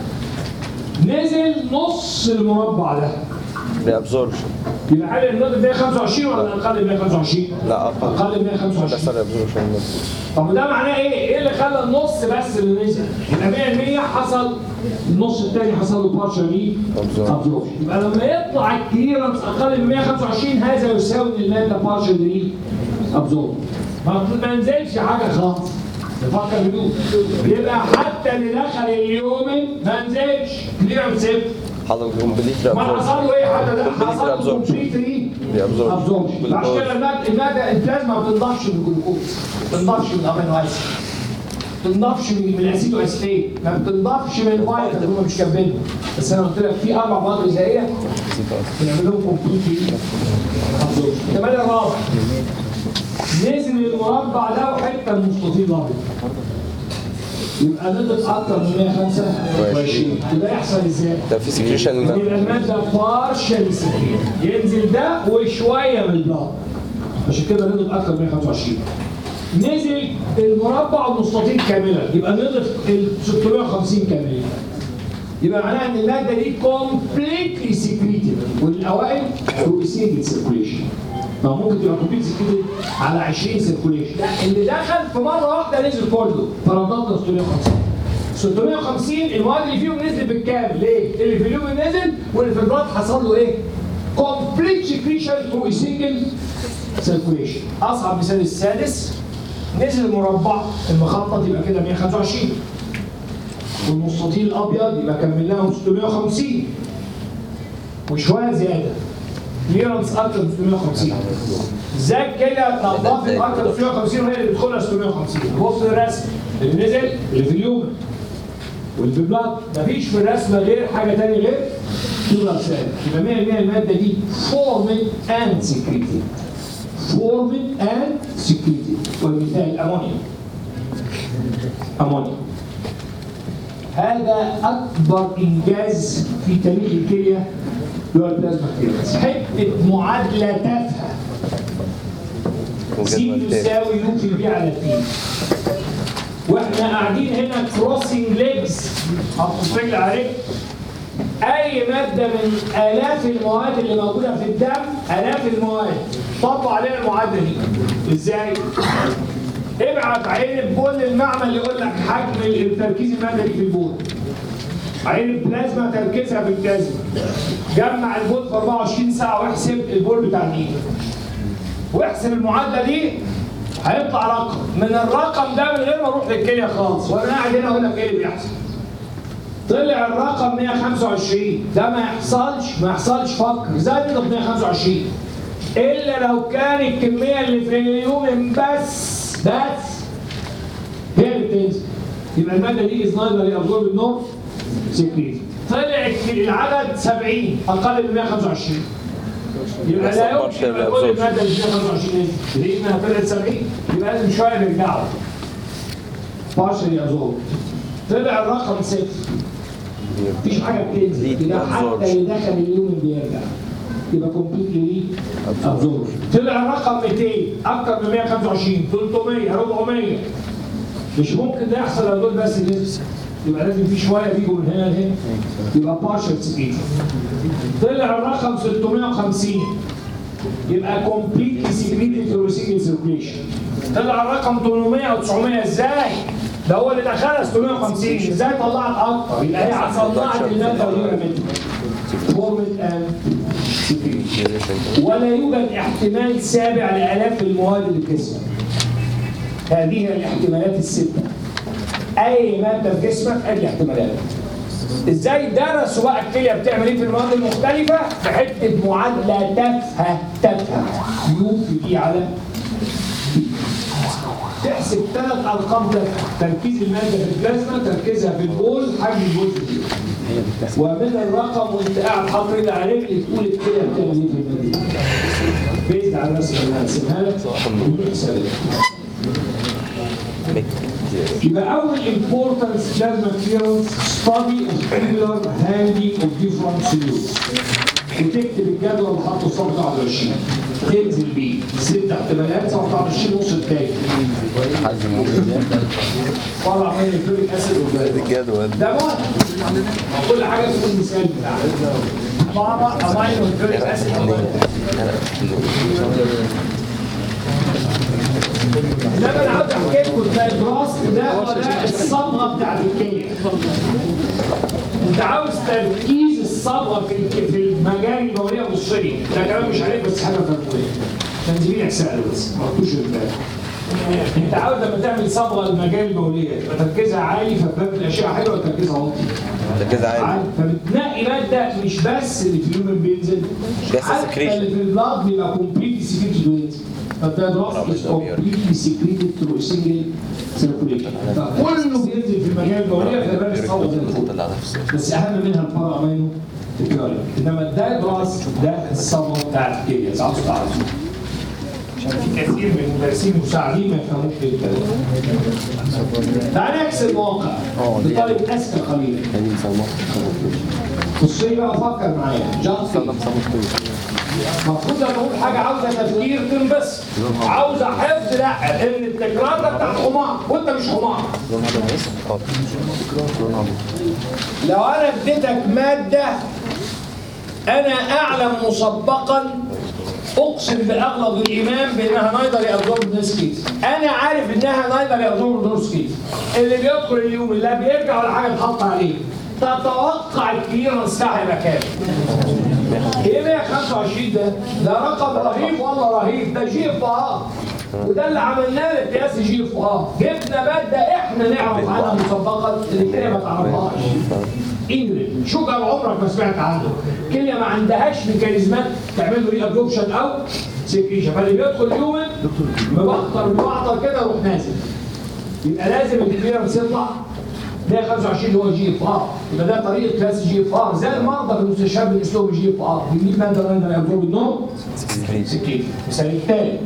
نزل نص المربع ده ريابزوربشن يبقى هل النقطه 125 ولا اقل من 125 لا اقل اقل من 125 بيحصل ريابزوربشن طب ده معناه ايه؟ ايه اللي خلى النص بس اللي نزل؟ يبقى 100% حصل النص الثاني حصل له بارشالي Absorption. ابزوربشن يبقى لما يطلع الكليرنس اقل من 125 هذا يساوي ان الماده بارشالي ابزورب ما ما نزلش حاجه خالص نفكر بدون يبقى حتى اللي دخل اليومن ما نزلش كليرنس صفر حصل كومبليت ما ريابزوربشن حصل له ايه حتى ده Complete حصل له reabsorption. كومبليت Reabsorption. ابزوربشن عشان كده الماده الماده البلازما ما بتنضفش من الجلوكوز ما بتنضفش من الامينو اسيد ما بتنضفش من من الاسيدو اسيتيت ما بتنضفش من الفيتامين اللي هم مش كاتبينهم بس انا قلت لك في اربع مواد غذائيه بنعمل لهم كومبليت ابزوربشن كمان الرابع نزل المربع ده وحته من المستطيل الابيض يبقى نضف اكتر من 125 يبقى يحصل ازاي؟ ده في سكريشن يبقى المادة بارشل سكرين ينزل ده وشوية من البلاط عشان كده نضف أكتر من 125 نزل المربع المستطيل كاملا يبقى نضف ال 650 كاملين يبقى معناها ان الماده دي كومبليتلي سكريتد والاوائل هو سنجل سيركوليشن ما ممكن تبقى كومبليت سكريتد على 20 سيركوليشن لا اللي دخل في مره واحده نزل كله فرضتنا 650 650 المواد اللي فيهم نزل بالكامل ليه؟ اللي في اليوم نزل واللي في البلاد حصل له ايه؟ كومبليت سكريشن تو سنجل سيركوليشن اصعب مثال السادس نزل المربع المخطط يبقى كده 125 والمستطيل الابيض يبقى كملناهم 650 وشويه زياده كليرنس اكتر من 650 زي كده نظافت اكتر من 650 وهي اللي بتدخلها 650 بص الرسم اللي نزل اللي في اليوم واللي في البلاد مفيش في الرسمه غير حاجه ثانيه غير تبقى سالب يبقى 100% الماده دي فورمد اند سكريتد فورمد اند سكريتد والمثال امونيا امونيا هذا اكبر انجاز في تاريخ الكليه هو البلازما كليرنس حته معادله تافهه سي يساوي يو في بي على تي واحنا قاعدين هنا كروسنج ليجز حط رجل عليك اي ماده من الاف المواد اللي موجوده في الدم الاف المواد طبق عليها المعادله دي ازاي؟ ابعت عين البول للمعمل يقول لك حجم التركيز المادي في البول عين البلازما تركيزها في البلازما جمع البول في 24 ساعه واحسب البول بتاع النيل واحسب المعادله دي هيطلع رقم من الرقم ده من غير ما اروح للكليه خالص وانا قاعد هنا اقول لك ايه اللي بيحصل طلع الرقم 125 ده ما يحصلش ما يحصلش فكر ازاي نضرب 125 الا لو كان الكميه اللي في اليوم بس بس هي اللي بتنزل يبقى الماده دي از نايذر ابزورب النور سكريت طلع العدد 70 اقل من 125 يبقى لا يمكن Partial أن كل absorption. الماده اللي فيها 25 ليه انها طلعت 70 يبقى لازم شويه نرجعوا بارشل ابزورب طلع الرقم صفر مفيش حاجه بتنزل Complete يبقى حتى absorption. اللي دخل اليوم بيرجع يبقى كومبليتلي ابزورب طلع الرقم 200 اكتر من 125 300 400 مش ممكن ده يحصل لو دول بس نزل يبقى لازم في شويه بيجوا من هنا لهنا يبقى بارشل سكريت طلع الرقم 650 يبقى كومبليتلي سكريتد ثرو سنجل سيركيليشن طلع الرقم 800 او 900 ازاي؟ ده هو اللي دخلها 650 ازاي طلعت اكتر؟ يبقى هي صنعت الماده وهي منها فورمت اند ولا يوجد احتمال سابع لالاف المواد اللي في جسمك هذه هي الاحتمالات السته اي ماده في جسمك ادي احتمالات ازاي درسوا بقى الكليه بتعمل ايه في المواد المختلفه في حته معادله تافهه تافهه يو في دي على تحسب ثلاث ارقام تافهه تركيز الماده في البلازما تركيزها في البول حجم البول في الجسم ومن الرقم وانت قاعد حاطط رجل على رجل تقول الكليه بتعمل ايه في الماده بيزد على الرسمه اللي هرسمها لك ونروح حسابات يبقى اول importance plasma clearance study of tubular handling of different solutes وتكتب الجدول اللي حاطه صفحه 21 تنزل بيه ست احتمالات صفحه 20 نص التاني طلع من الفيريك اسيد والبلد الجدول ده واحد كل حاجه في المثال بتاعها بابا امينو الفيريك اسيد انما انا عاوز احكي لكم الدايجراس ده هو ده الصبغه بتاعت الكيمياء انت عاوز تركيز الصبغه في الك- في المجال البوليه والصيني ده كلام مش عليك بس حاجه تركيزيه عشان زميلك سال بس ما قلتوش البال انت عاوز لما تعمل صبغه المجال البوليه يبقى تركيزها عالي فباب الاشعه حلوه وتركيزها واطي تركيزها عالي عالي. فبتنقي ماده مش بس اللي في اليومن بينزل بس حتى secretion. اللي في البلاد بيبقى كومبليتلي سكريتد وينزل فده دراسه كومبليتلي سكريتد ثرو سنجل سيركوليشن فكله بينزل في المجال البوليه فباب الصوت زي الفل طلع نفسه بس اهم منها البارا امينو تكراري انما ده دراس ده الصبغه بتاعت الكيمياء ساعات تعرفوا عشان في كثير من المدرسين المساعدين ما يفهموش ايه الكلام تعال نعكس المواقع بطالب اذكى قليلا بصي بقى فكر معايا جاست المفروض لما اقول حاجه عاوزه تفكير تنبسط عاوزه حفظ لا ان التكرار ده بتاع الحمار وانت مش حمار لو انا اديتك ماده انا اعلم مسبقا اقسم باغلب الايمان بانها نايدر يابزورب نورس كيس انا عارف انها نايدر يابزورب نورس كيس اللي بيدخل اليوم لا بيرجع ولا حاجه تحط عليه تتوقع الكليرنس بتاعها يبقى كام؟ ايه 125 ده؟ ده رقم رهيب والله رهيب ده جي اف ار وده اللي عملناه لقياس جي اف ار جبنا ماده احنا نعرف عنها مسبقا اللي كده ما تعرفهاش انجريد شجر عمرك ما سمعت عنه كليه ما عندهاش ميكانيزمات تعمل له ري ابزوربشن او سكريشن فاللي بيدخل يومن مبخر مبعطر كده يروح نازل يبقى لازم الكليرنس يطلع 125 اللي هو جي اف ار يبقى ده طريقه قياس جي اف ار زي المرضى في المستشفيات بيسلوه جي اف ار بيجيب ماده راندر يابزورب النوم سكين المثال الثالث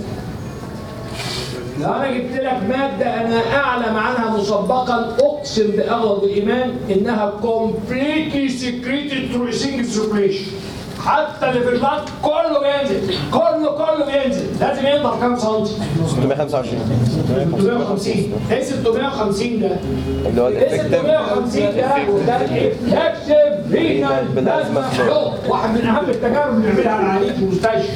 لو انا جبت لك ماده انا اعلم عنها مسبقا اقسم باغلب الايمان انها completely secreted through a single circulation حتى اللي في البلد كله بينزل كله كله بينزل لازم ينضف كام سنتي 625 650 ايه 650 ده اللي هو ايه الافكتيف 650 ده وده الافكتيف رينال بلازما فلو واحد من اهم التجارب اللي بنعملها على العيانين في المستشفى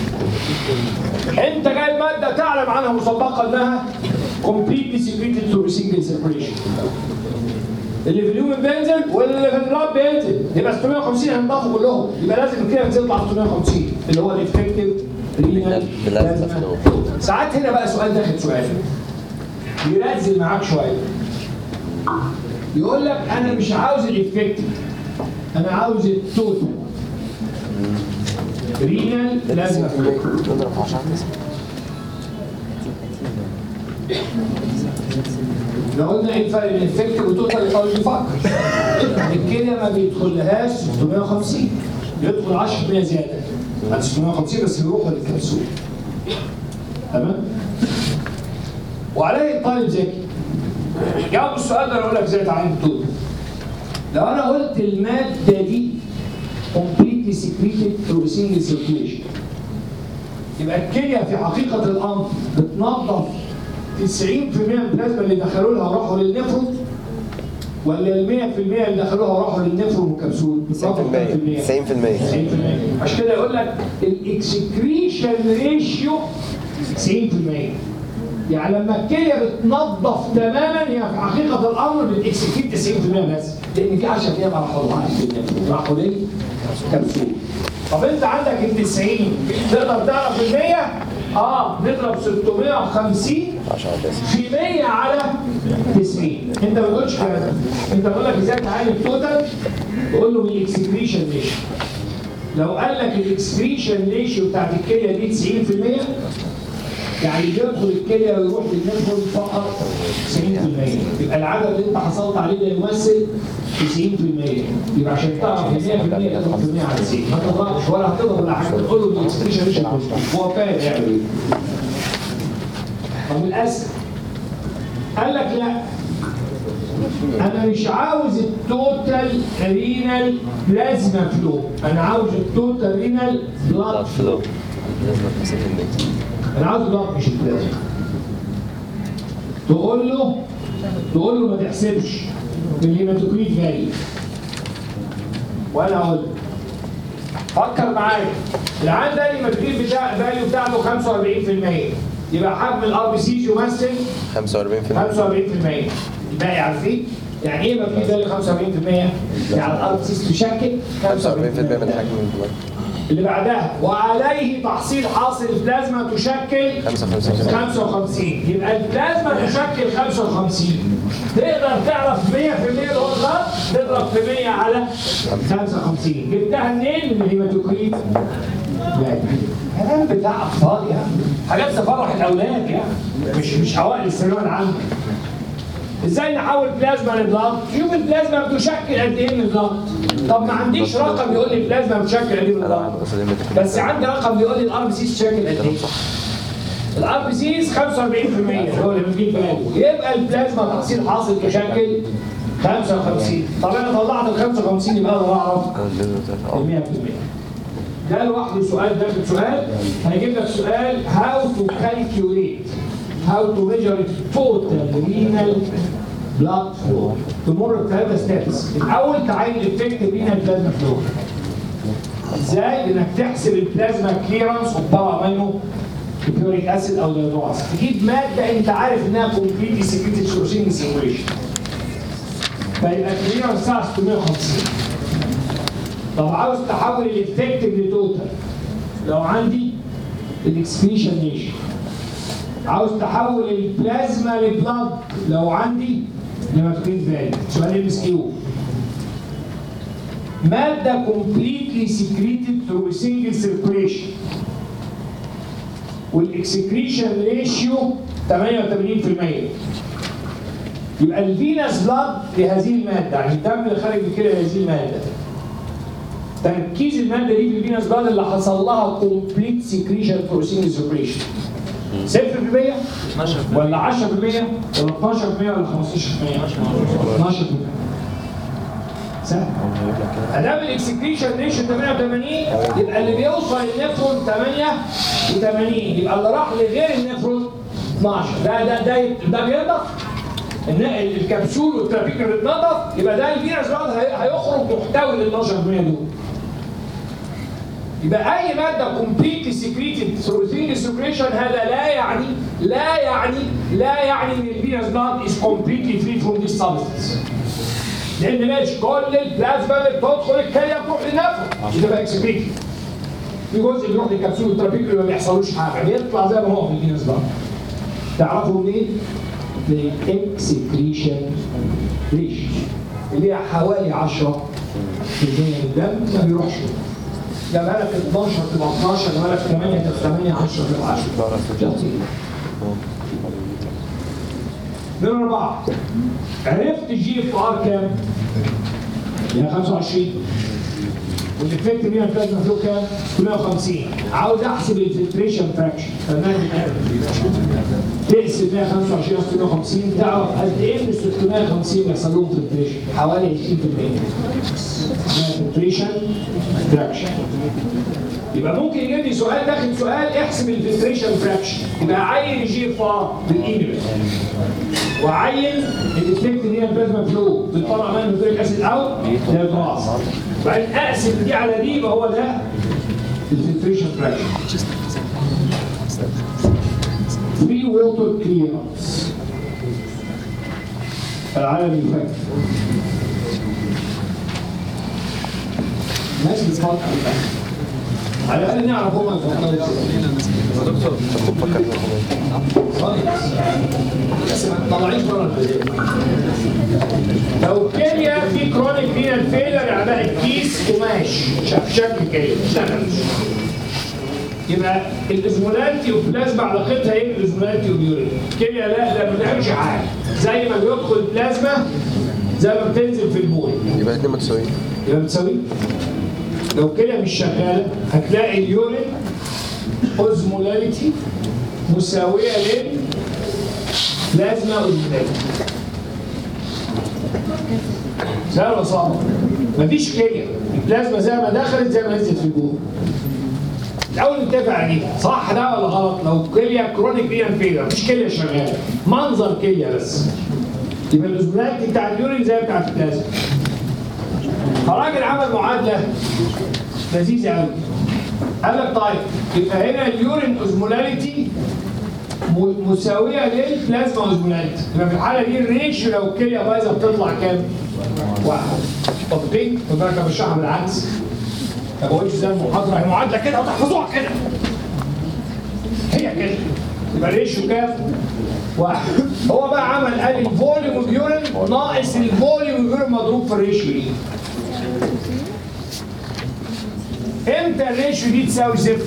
انت جايب ماده تعلم عنها مسبقا انها completely secreted through single circulation اللي في اليوم بينزل واللي في البلاد بينزل يبقى 650 هنضافوا كلهم يبقى لازم كده تطلع 650 اللي هو الافكتيف رينال بلازما فلو. ساعات هنا بقى سؤال داخل سؤال يرزل معاك شويه يقول لك انا مش عاوز الافكتيف انا عاوز التوتال رينال بلازما فلو نضرب 10 لو قلنا ايه الفرق بين الافكتيف والتوتال يحاول يفكر الكليه ما بيدخلهاش 650 يدخل 10% زياده بعد 650 بس بيروح للكبسول تمام وعليه الطالب ذكي جاوب السؤال ده انا اقول لك ازاي تعين التوتال لو انا قلت الماده دي completely secreted through single circulation يبقى الكليه في حقيقه الامر بتنظف 90% من البلازما اللي دخلوا لها وراحوا للنفرون ولا ال 100% اللي دخلوها وراحوا للنفرون والكبسول؟ 90% 90% 90% عشان كده يقول لك الاكسكريشن ريشيو 90% يعني لما الكليه بتنظف تماما هي في حقيقه الامر بتكسكريت 90% بس لان في 10% ما راحوا لها راحوا للكبسول طب انت عندك ال 90 تقدر تعرف ال 100 اه نضرب 650 10 بس في 100 على 90 انت ما تقولش كده انت بقول لك ازاي تعالج التوتال تقول له من الاكسكريشن ريشيو لو قال لك الاكسكريشن ريشيو بتاعت الكليه دي 90% يعني بيدخل الكليه ويروح للنفرون فقط 90% يبقى العدد اللي انت حصلت عليه ده يمثل 90% يبقى عشان تعرف ال 100% اضرب في 100 على 90 ما تضربش ولا هتضرب ولا حاجه تقول له الاكسكريشن ريشيو هو فاهم يعمل ايه طب للاسف قال لك لا انا مش عاوز التوتال رينال بلازما فلو انا عاوز التوتال رينال بلاد بلاد فلو لازم 50% انا عاوز بلاد مش البلازما تقول له تقول له ما تحسبش الهيماتوكريت فاليو وانا اقول لك فكر معايا العيان ده الهيماتوكريت بتاع الفاليو بتاعته 45% يبقى حجم الار بي سي يمثل 45% 45% الباقي عارفين؟ يعني ايه مبني فاليو 45%؟ يعني الار بي سي تشكل 45% من حجم البلاد اللي بعدها وعليه تحصيل حاصل البلازما تشكل 55 55 يبقى البلازما تشكل 55 تقدر تعرف 100% اللي هو الغلط تضرب في 100 على 55 جبتها منين من الهيماتوكريت؟ لا كلام بتاع اطفال يعني حاجات تفرح الاولاد يعني مش مش اوائل الثانويه العامه ازاي نحول بلازما لبلاد؟ شوف البلازما بتشكل قد ايه من البلاد طب ما عنديش رقم يقول لي البلازما بتشكل قد ايه من البلاد بس عندي رقم بيقول لي الار بي سي تشكل قد ايه الار بي سيز 45% هو اللي بنجيب بالي يبقى البلازما تحصيل حاصل تشكل 55 طب انا طلعت ال 55 يبقى اقدر اعرف ال 100% ده لوحده سؤال ده سؤال هيجيب لك سؤال how to calculate how to measure total renal blood flow تمر بثلاثة ستيبس الاول تعين الافكت renal plasma flow ازاي انك تحسب البلازما كليرنس وتطلع منه بيوريك اسيد او دايدروس تجيب ماده انت عارف انها كومبليتلي سكريتد شورسين سيموليشن فيبقى كليرنس بتاعها 650 طب عاوز تحول الافكتيف لتوتال لو عندي الاكسكريشن ريشيو عاوز تحول البلازما لبلاد لو عندي هيماتوكريت فاليو سؤال ام اس كيو ماده كومبليتلي سكريتد ثرو سنجل سيركوليشن والاكسكريشن ريشيو 88% يبقى الفينس بلاد لهذه الماده يعني الدم اللي خارج من كده لهذه الماده تركيز الماده دي في الفينس بلاد اللي حصل لها كومبليت سكريشن فور سنجل سيركوليشن 0% ولا 10% ولا 12% ولا 15% 12% سهل ادام الاكسكريشن ريشيو 88 يبقى اللي بيوصل النفرون 88 يبقى اللي راح لغير النفرون 12 ده ده ده ده بينضف ان الكبسول والترافيك اللي بتنضف يبقى ده الفيروس بعد هيخرج محتوي لل 12% دول يبقى اي ماده كومبليتلي سكريتد ثرو ثينج سكريشن هذا لا يعني لا يعني لا يعني ان الفيروس بلاد از كومبليتلي فري فروم ذيس سبستنس لان ماشي كل البلازما اللي بتدخل الكليه بتروح لنفسه ده بقى اكسكريتد في جزء بيروح للكبسول الترافيك اللي ما بيحصلوش حاجه بيطلع زي ما هو في الفيروس بلاد تعرفوا منين؟ من الاكسكريشن ريش اللي هي حوالي 10% من الدم ما بيروحش ده بالك 12 تبقى 12 ده بالك 8 تبقى 8 10 تبقى 10 نمرة أربعة عرفت الجي اف ار كام؟ هي 25 والافكت بيها البلازما فلو كام؟ 150 عاوز احسب الفلتريشن فراكشن تقسم 125 على 650 تعرف قد ايه من 650 بيحصل لهم فلتريشن حوالي 20% فلتريشن فراكشن يبقى ممكن يجيب لي سؤال داخل سؤال احسب الفلتريشن فراكشن يبقى عين الجي اف ار بالايميل وعين الافكت اللي هي البلازما فلو بتطلع منه نيتريك اسيد اوت ده الراس وبعدين اقسم دي على دي يبقى هو ده الفلتريشن فراكشن فري ووتر كليرنس العالم يفكر ناس بتفكر على الاقل نعرف هما بيفكروا ازاي بس ما تطلعيش بره البدايه لو كيمياء في كرونيك فينال فيلر يعني بقى الكيس قماش شكل شكل كده اشتغلش يبقى الازمولانتي وبلازما علاقتها ايه بالازمولانتي وبيورين الكيمياء لا ده ما بتعملش حاجه زي ما بيدخل بلازما زي ما بتنزل في البول يبقى الاثنين متساويين يبقى بتساوي لو كده مش شغاله هتلاقي اليورين اوزمولاريتي مساويه لل بلازما اوزمولاريتي سهل ولا صعب؟ مفيش كليه البلازما زي ما دخلت زي ما نزلت في الجوه الاول نتفق عليه صح ده ولا غلط لو كليه كرونيك رينال فيلر مفيش كليه شغاله منظر كليه بس يبقى الاوزمولاريتي بتاع اليورين زي بتاعت البلازما فالراجل عمل معادله لذيذه قوي قال لك طيب يبقى هنا اليورين اوزمولاريتي م- مساويه للبلازما اوزمولاريتي يبقى في الحاله دي الريشيو لو الكليه بايظه بتطلع كام؟ واحد تطبيق وده كان بشرحها بالعكس ما بقولش زي المحاضره هي معادله كده وتحفظوها كده هي كده يبقى الريشيو كام؟ واحد هو بقى عمل قال الفوليوم اوف يورين ناقص الفوليوم اوف يورين مضروب في الريشيو دي امتى الريشيو دي تساوي صفر؟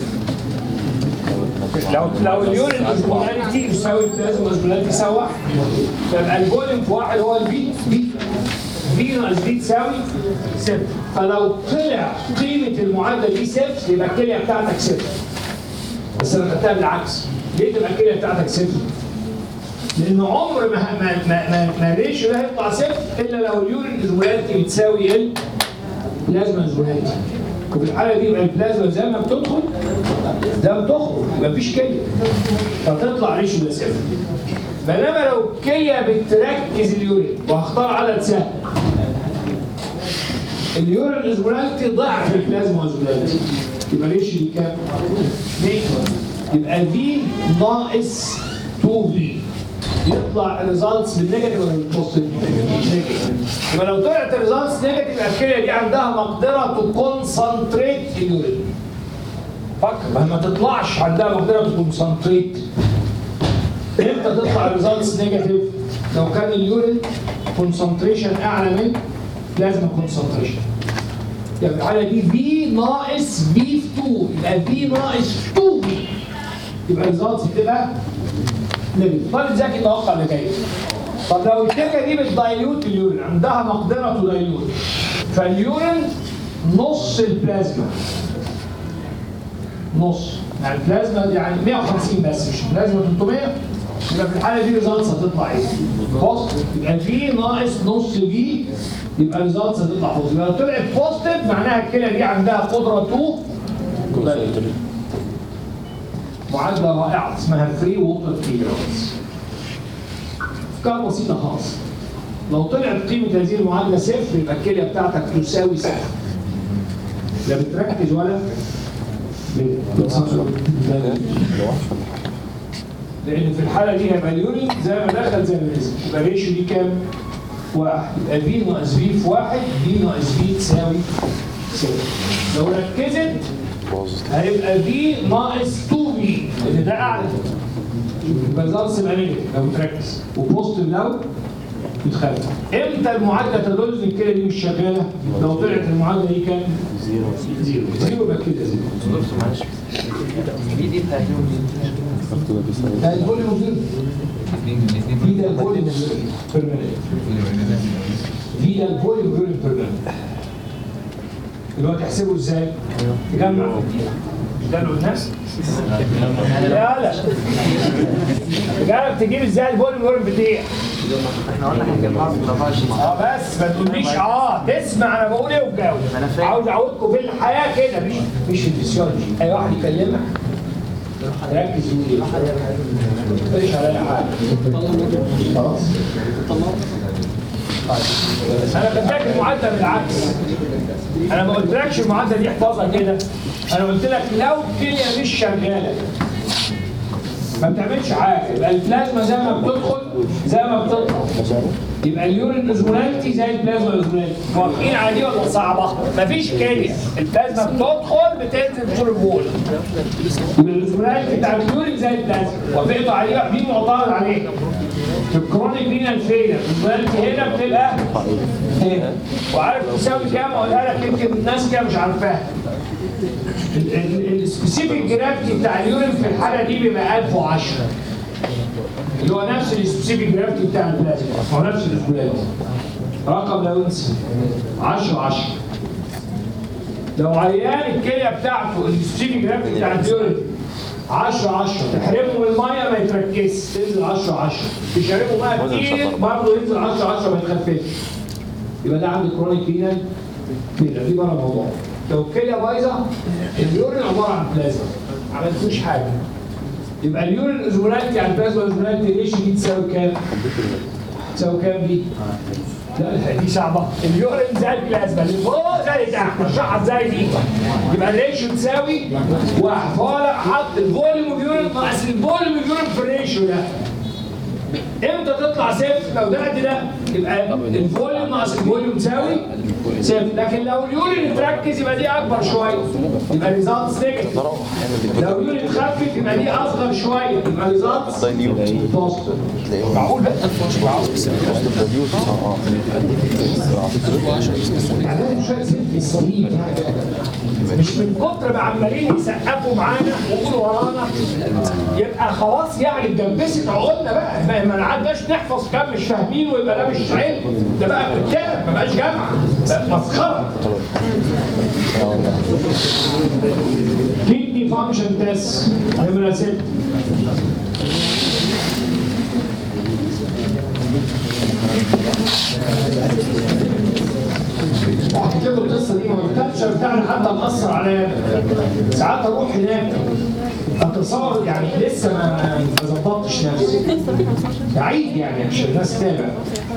لو لو اليورين اوزمولاريتي يساوي البلازما اوزمولاريتي يساوي واحد فيبقى الفوليوم في واحد هو البي بي بي ناقص بي تساوي صفر فلو طلع قيمه المعادله دي صفر يبقى الكليه بتاعتك صفر بس انا خدتها بالعكس ليه تبقى الكليه بتاعتك صفر؟ لان عمر ما ما ما ما, ما الريشيو ده هيطلع صفر الا لو اليورين اوزمولاريتي بتساوي ال بلازما اوزمولاريتي وفي الحاله دي يبقى البلازما زي ما بتدخل زي ما بتخرج يبقى مفيش كليه فتطلع ريشيو ده صفر بينما لو الكليه بتركز اليورين وهختار عدد سهل اليورين اوزمولاريتي ضعف البلازما اوزمولاريتي يبقى ريشيو دي كام؟ 2 يبقى في ناقص 2 في يطلع الريزلتس بالنيجاتيف ولا بالبوزيتيف؟ نيجاتيف يبقى لو طلعت الريزلتس نيجاتيف يبقى الكليه دي عندها مقدره تو كونسنتريت اليورين فكر ما ما تطلعش عندها مقدره تو كونسنتريت امتى تطلع الريزلتس نيجاتيف؟ لو كان اليورين كونسنتريشن اعلى من بلازما كونسنتريشن يبقى في الحاله دي في ناقص في في 2 يبقى في ناقص 2 في يبقى الريزلتس بتبقى نيجاتيف طالب ذكي توقع اللي جاي طب لو الكيكه دي بتدايلوت اليورين عندها مقدره تدايلوت فاليورين نص البلازما نص يعني البلازما يعني 150 بس مش البلازما 300 يبقى في الحاله دي ريزلتس هتطلع ايه؟ بوزيتيف يبقى في ناقص نص في يبقى ريزلتس هتطلع بوزيتيف لو طلعت بوزيتيف معناها الكلى دي عندها قدره تو معادله رائعه اسمها فري ووتر كليرنس افكار بسيطه خالص لو طلعت قيمه هذه المعادله صفر يبقى الكليه بتاعتك تساوي صفر لا بتركز ولا بتصفر لان في الحاله دي هيبقى اليورين زي ما دخل زي ما نزل يبقى الريشيو دي كام؟ واحد يبقى في ناقص في في واحد في ناقص في تساوي صفر لو ركزت هيبقى في ناقص 2 في لان ده اعلى يبقى الريزلتس يبقى نيجاتيف لو بتركز وبوزيتيف لو بتخالف امتى المعادله تدل ان الكلى دي مش شغاله؟ لو طلعت المعادله دي كام؟ زيرو زيرو زيرو يبقى كده زيرو ده الفوليوم زيرو في ده الفوليوم زيرو بيرمننت في ده الفوليوم زيرو بيرمننت اللي هو تحسبه ازاي؟ تجمع ده اللي قلناه؟ لا لا تعرف تجيب ازاي الفوليوم زيرو بتاعي احنا قلنا هنجمعها في 24 اه بس ما تقوليش اه تسمع انا بقول ايه وتجاوب أنا فاهم. عاوز اعودكم في الحياه كده مش مش في الفسيولوجي اي واحد يكلمك ركز يقول ايه مفيش عليا حاجه خلاص طيب بس انا بديك المعادله بالعكس انا ما قلتلكش المعادله دي احفظها كده انا قلت لك لو الكليه مش شغاله ما بتعملش حاجه يبقى البلازما زي ما بتدخل زي ما بتطلع يبقى اليورين اوزمولاريتي زي البلازما اوزمولاريتي موافقين على دي ولا صعبه؟ مفيش كليه البلازما بتدخل بتنزل طول البول يبقى الاوزمولاريتي بتاع اليورين زي البلازما وافقتوا عليها دي معترض عليها في الكرونيك رينال فيلر الاوزمولاريتي هنا بتبقى هنا وعارف تساوي كام اقولها لك يمكن الناس كده مش عارفاها السبيسيفيك جرافيتي بتاع اليورين في الحاله دي بيبقى 1010 اللي هو نفس السبيسيفيك جرافيتي بتاع البلازما هو نفس الاسبولاريتي رقم لا ينسى 10 10 لو عيان الكليه بتاعته السبيسيفيك جرافيتي بتاع اليورين 10 10 تحرمه من الميه ما يتركزش تنزل 10 10 تشربه ميه كتير برضه ينزل 10 10 ما يتخففش يبقى ده عنده كرونيك رينال كده دي بره الموضوع لو الكليه بايظه اليورين عباره عن بلازما ما عملتوش حاجه يبقى اليورين اوزمولاريتي على البلازما اوزمولاريتي ريشيو دي تساوي كام؟ تساوي كام دي؟ لا دي صعبه اليورين زي البلازما اللي فوق زي اللي تحت الشعر زي دي يبقى الريشيو تساوي واحد فهو لا حط الفوليوم اوف يورين ناقص الفوليوم اوف يورين في الريشيو ده امتى تطلع صفر لو ده قد ده يبقى الفوليوم ناقص الفوليوم تساوي صفر لكن لو اليورين اتركز يبقى دي اكبر شويه يبقى ريزالتس نيجاتيف لو اليورين اتخفف يبقى دي اصغر شويه يبقى ريزالتس بوزيتيف معقول بقى يعني شويه ست سنين مش من كتر ما عمالين يسقفوا معانا ويقولوا ورانا يبقى خلاص يعني اتجبست عقولنا بقى ما ما عدناش نحفظ كام مش فاهمين ويبقى ده مش علم ده بقى كتاب ما بقاش جامعه بقى مسخره كدني فانكشن تيست نمره 6 وحكيت له القصه دي ما الكالتشر بتاعنا حتى مأثر عليا ساعات اروح هناك اتصور يعني لسه ما ما ظبطتش نفسي بعيد يعني عشان الناس تتابع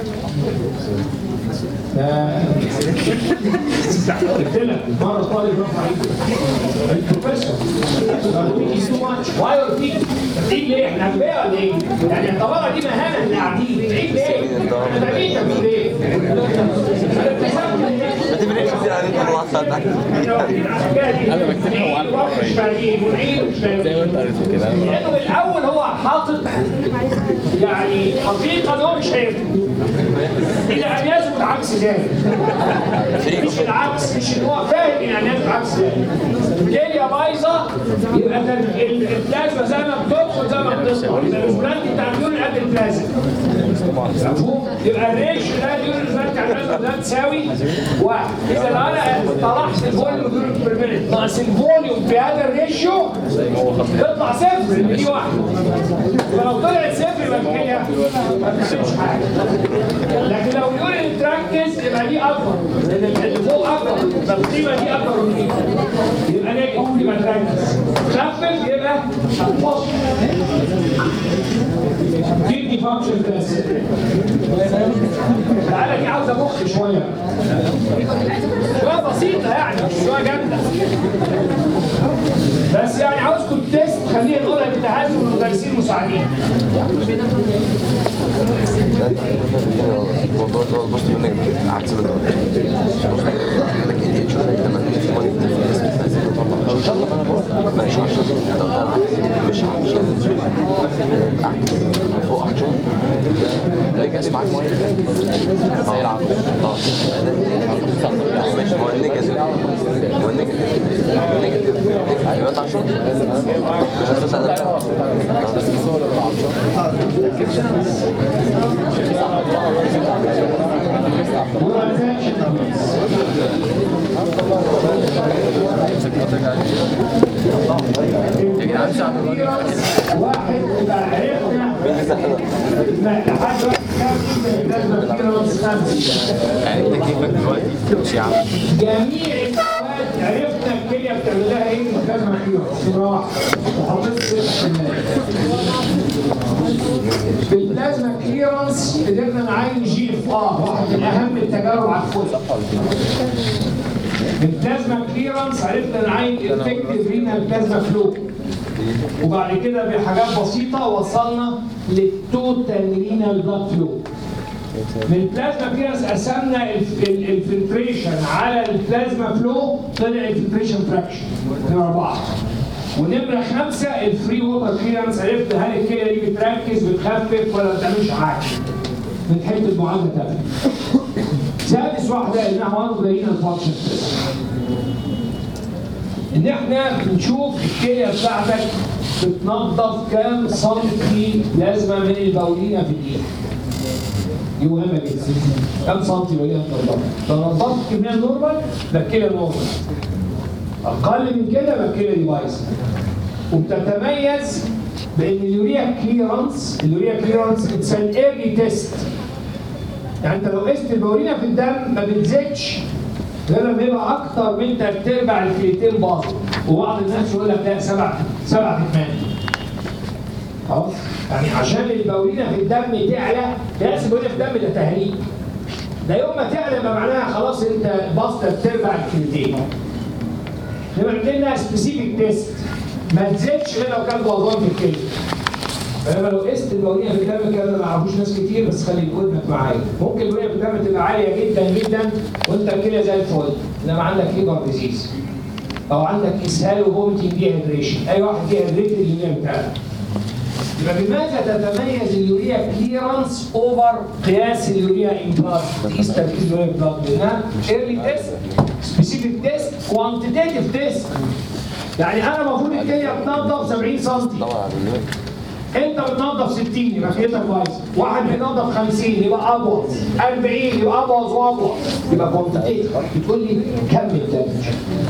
قلت لك مره طالب رفع ايده البروفيسور تو ماتش واي ار تيك تيجي ليه احنا اغبياء ولا ايه؟ يعني اعتبرها دي مهانه اللي قاعدين تعيد ليه؟ انا بعيد طب ليه؟ انا ابتسمت ليه؟ ما تفرقش كتير عليك والله صدق انا بكتبها وعارف مش فاهمين ونعيد مش فاهمين زي ما انت قريت كده لانه من الاول هو حاطط يعني حقيقه ان هو مش هيفهم الى ان يثبت عكس ذلك مش العكس مش ان هو فاهم الى ان يثبت عكس ذلك الكليه بايظه يبقى ده ال- البلازما زي ما بتدخل زي ما بتطلع يبقى الاسبرانتي بتاع اليورين قد البلازما مفهوم؟ يبقى الريش ده اليورين الاسبرانتي على البلازما ده تساوي واحد اذا لو انا طلعت الفوليوم يورين بير مينيت ناقص الفوليوم في هذا الريشيو يطلع صفر اللي دي واحد فلو طلعت صفر يبقى الكليه ما بتعملش حاجه لكن لو اليورين تركز يبقى دي اكبر لان اللي فوق اكبر فالقيمه دي اكبر من دي يبقى نيجاتيف يبقى تركز خفف يبقى بص كدني فانكشن تيست تعالى دي عاوزه مخ شويه شويه بسيطه يعني مش شويه جامده بس يعني عاوزكم تيست خلينا نقولها بتهاجم المدرسين المساعدين الموضوع ده بص منك عكس اللي لك ايه تشوف لما في مريض ان شاء الله انا بقول مش عشان لو ده مش عشان فوق عشان لا يجي معاك ميه اه يلعب اه ماشي هو النيجاتيف هو النيجاتيف النيجاتيف يبقى انت عشان مش هتسال واحد يبقى عرفنا ما لحد وقت كام لازم كده نص خمسه جميع الأوقات عرفنا الكليه بتعمل لها ايه من غير ما فيها صراحه وحطيت صفر في البلازما كليرنس قدرنا نعين جي اف ار واحد من اهم التجارب على الكل البلازما كليرنس عرفنا نعين افكتيف رينال بلازما فلو وبعد كده بحاجات بسيطه وصلنا للتوتال رينال بلاد فلو من البلازما كليرنس قسمنا الفلتريشن على البلازما فلو طلع الفلتريشن فراكشن نمره اربعه ونمره خمسه الفري ووتر كليرنس عرفت هل الكليه دي بتركز بتخفف ولا ما بتعملش حاجه من حته المعادله تانية سادس واحده انها وان رينال فانكشن ان احنا بنشوف الكليه بتاعتك بتنظف كام سنتي لازمه من البولينه في الدقيقه دي مهمه جدا كم سنتي بولينه بتنظف لو نظفت كميه نورمال ده الكليه نورمال اقل من كده يبقى الكليه دي بايظه وبتتميز بان اليوريا كليرنس اليوريا كليرنس اتس ان ايرلي تيست يعني انت لو قست البورينا في الدم ما بتزيدش غير لما يبقى اكتر من تلات ارباع الكرياتين باظ وبعض الناس يقول لك لا سبع سبع ثمان خلاص يعني عشان البورينا في الدم تعلى يأس البورينا في الدم ده تهريج ده يوم ما تعلى يبقى معناها خلاص انت باظ تلات ارباع الكرياتين يبقى عندنا سبيسيفيك تيست ما تزيدش غير لو كان بوظان في الكلى فلما لو قست البورينا في الدم الكلام ده ما يعرفوش ناس كتير بس خلي ودنك معايا ممكن البورينا في الدم تبقى عاليه جدا جدا وانت الكلى زي الفل انما عندك ليفر ديزيز او عندك اسهال وفومتنج دي هيدريشن اي واحد دي هيدريتد اليوريا بتاعته يبقى بماذا تتميز اليوريا كليرنس اوفر قياس اليوريا ان بلاد تقيس تركيز اليوريا ان بلاد بانها ايرلي تيست سبيسيفيك تيست كوانتيتيف تيست يعني انا المفروض الكليه بتنضف 70 سم طبعا على النوم انت بتنظف 60 يبقى كليتك بايظه واحد بينظف 50 يبقى ابوظ 40 يبقى ابوظ وابوظ يبقى كوانتيتيف بتقول لي كم الدمج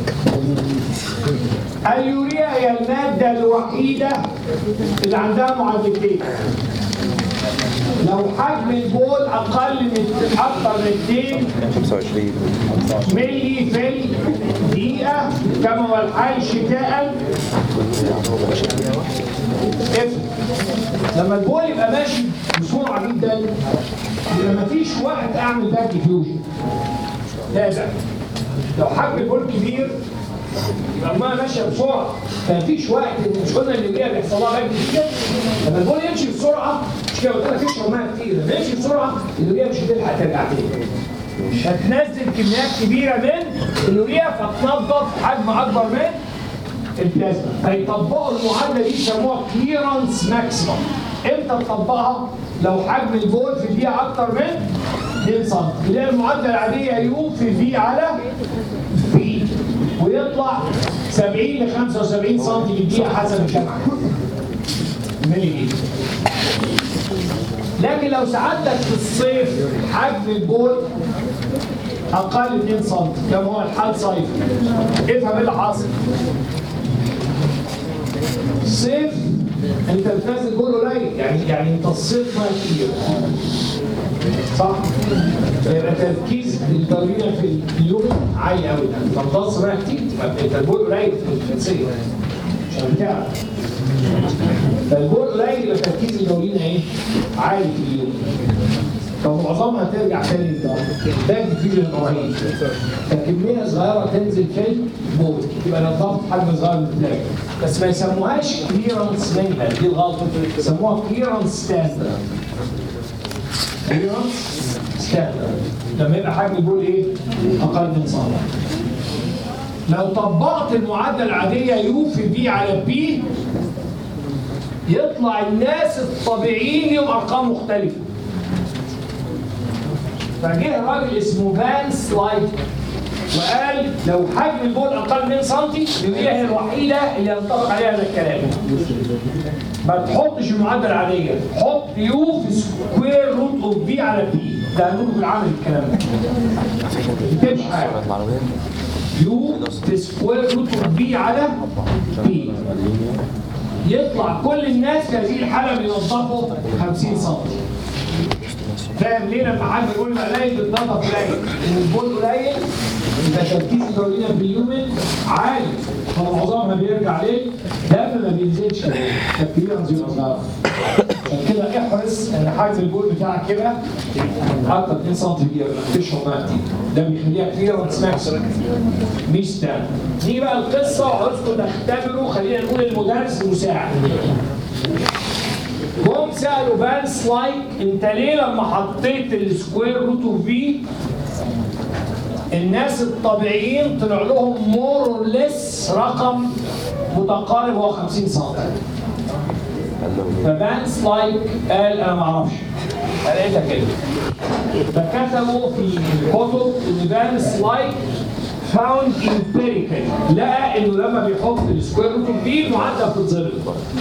اليوريا هي الماده الوحيده اللي عندها معادلتين لو حجم البول اقل من اكثر من 2 25 ملي في الدقيقة كما هو الحال شتاء افرض لما البول يبقى ماشي بسرعة جدا يبقى مفيش وقت اعمل باك ديفيوجن تابع لو حجم البول كبير يبقى الميه ماشيه بسرعه فمفيش وقت إن مش قلنا اللي جايه بيحصل لها باك ديفيوجن لما البول يمشي بسرعه مش كده قلت لك اشرب ميه كتير لما يمشي بسرعه اللي جايه مش هتلحق ترجع تاني هتنزل كميات كبيره من اليوريا فتنظف حجم اكبر من البلازما فيطبقوا المعادله دي يسموها كليرنس ماكسيمم امتى تطبقها؟ لو حجم البول في الدقيقه اكتر من 2 سم اللي هي المعادله العاديه يو في في على في ويطلع 70 ل 75 سم في الدقيقه حسب الجامعه ملي لتر لكن لو سعادتك في الصيف حجم البول اقل 2 سم كما هو الحال صيف افهم ايه اللي حاصل الصيف انت بتنزل بول قليل يعني يعني انت الصيف ما كتير صح؟ فيبقى تركيز البالونه في اليوم عالي قوي انت بتبص بقى كتير يبقى انت البول قليل في الصيف عشان تعرف فالبول قليل يبقى تركيز البالونه ايه؟ عالي في اليوم فمعظمها ترجع تاني للدم ده بتيجي رهيب فكميه صغيره تنزل في البول يبقى نظافه حجم صغير من البلاك بس ما يسموهاش كليرنس مينيمال دي الغلطه يسموها كليرنس ستاندرد كليرنس ستاندرد لما يبقى حجم البول ايه؟ اقل من سم لو طبقت المعادله العاديه يو في بي على بي يطلع الناس الطبيعيين لهم ارقام مختلفه فجه راجل اسمه فان سلايد وقال لو حجم البول اقل من سنتي يبقى هي الوحيده اللي ينطبق عليها هذا الكلام ما تحطش المعادله العاديه حط يو في سكوير روت اوف بي على بي ده هنقوله في العمل الكلام ده ما تكتبش حاجه معلومات يو في سكوير روت اوف بي على بي يطلع كل الناس في هذه الحاله بينظفوا 50 سم فاهم ليه لما حد يقول لي قليل بتنظف قليل ان البول قليل يبقى تركيز الكولينا في اليومن عالي فمعظمها بيرجع ليه؟ دم ما بينزلش فالكليرنس يبقى صغير عشان كده احرص ان حجم البول بتاعك يبقى اكتر 2 سم كبير تشرب ميه كتير ده بيخليها كليرنس ماكسيمم مش ستاند نيجي بقى القصه وعاوزكم تختبروا خلينا نقول المدرس المساعد جم سالوا فانس لايك انت ليه لما حطيت السكوير روت اوف في الناس الطبيعيين طلع لهم مور اور ليس رقم متقارب هو 50 سم ففانس لايك قال انا ما اعرفش لقيتها كده فكتبوا في الكتب ان فانس لايك فاوند امبيريكال لقى انه لما بيحط السكوير روت اوف في المعادله بتتظبط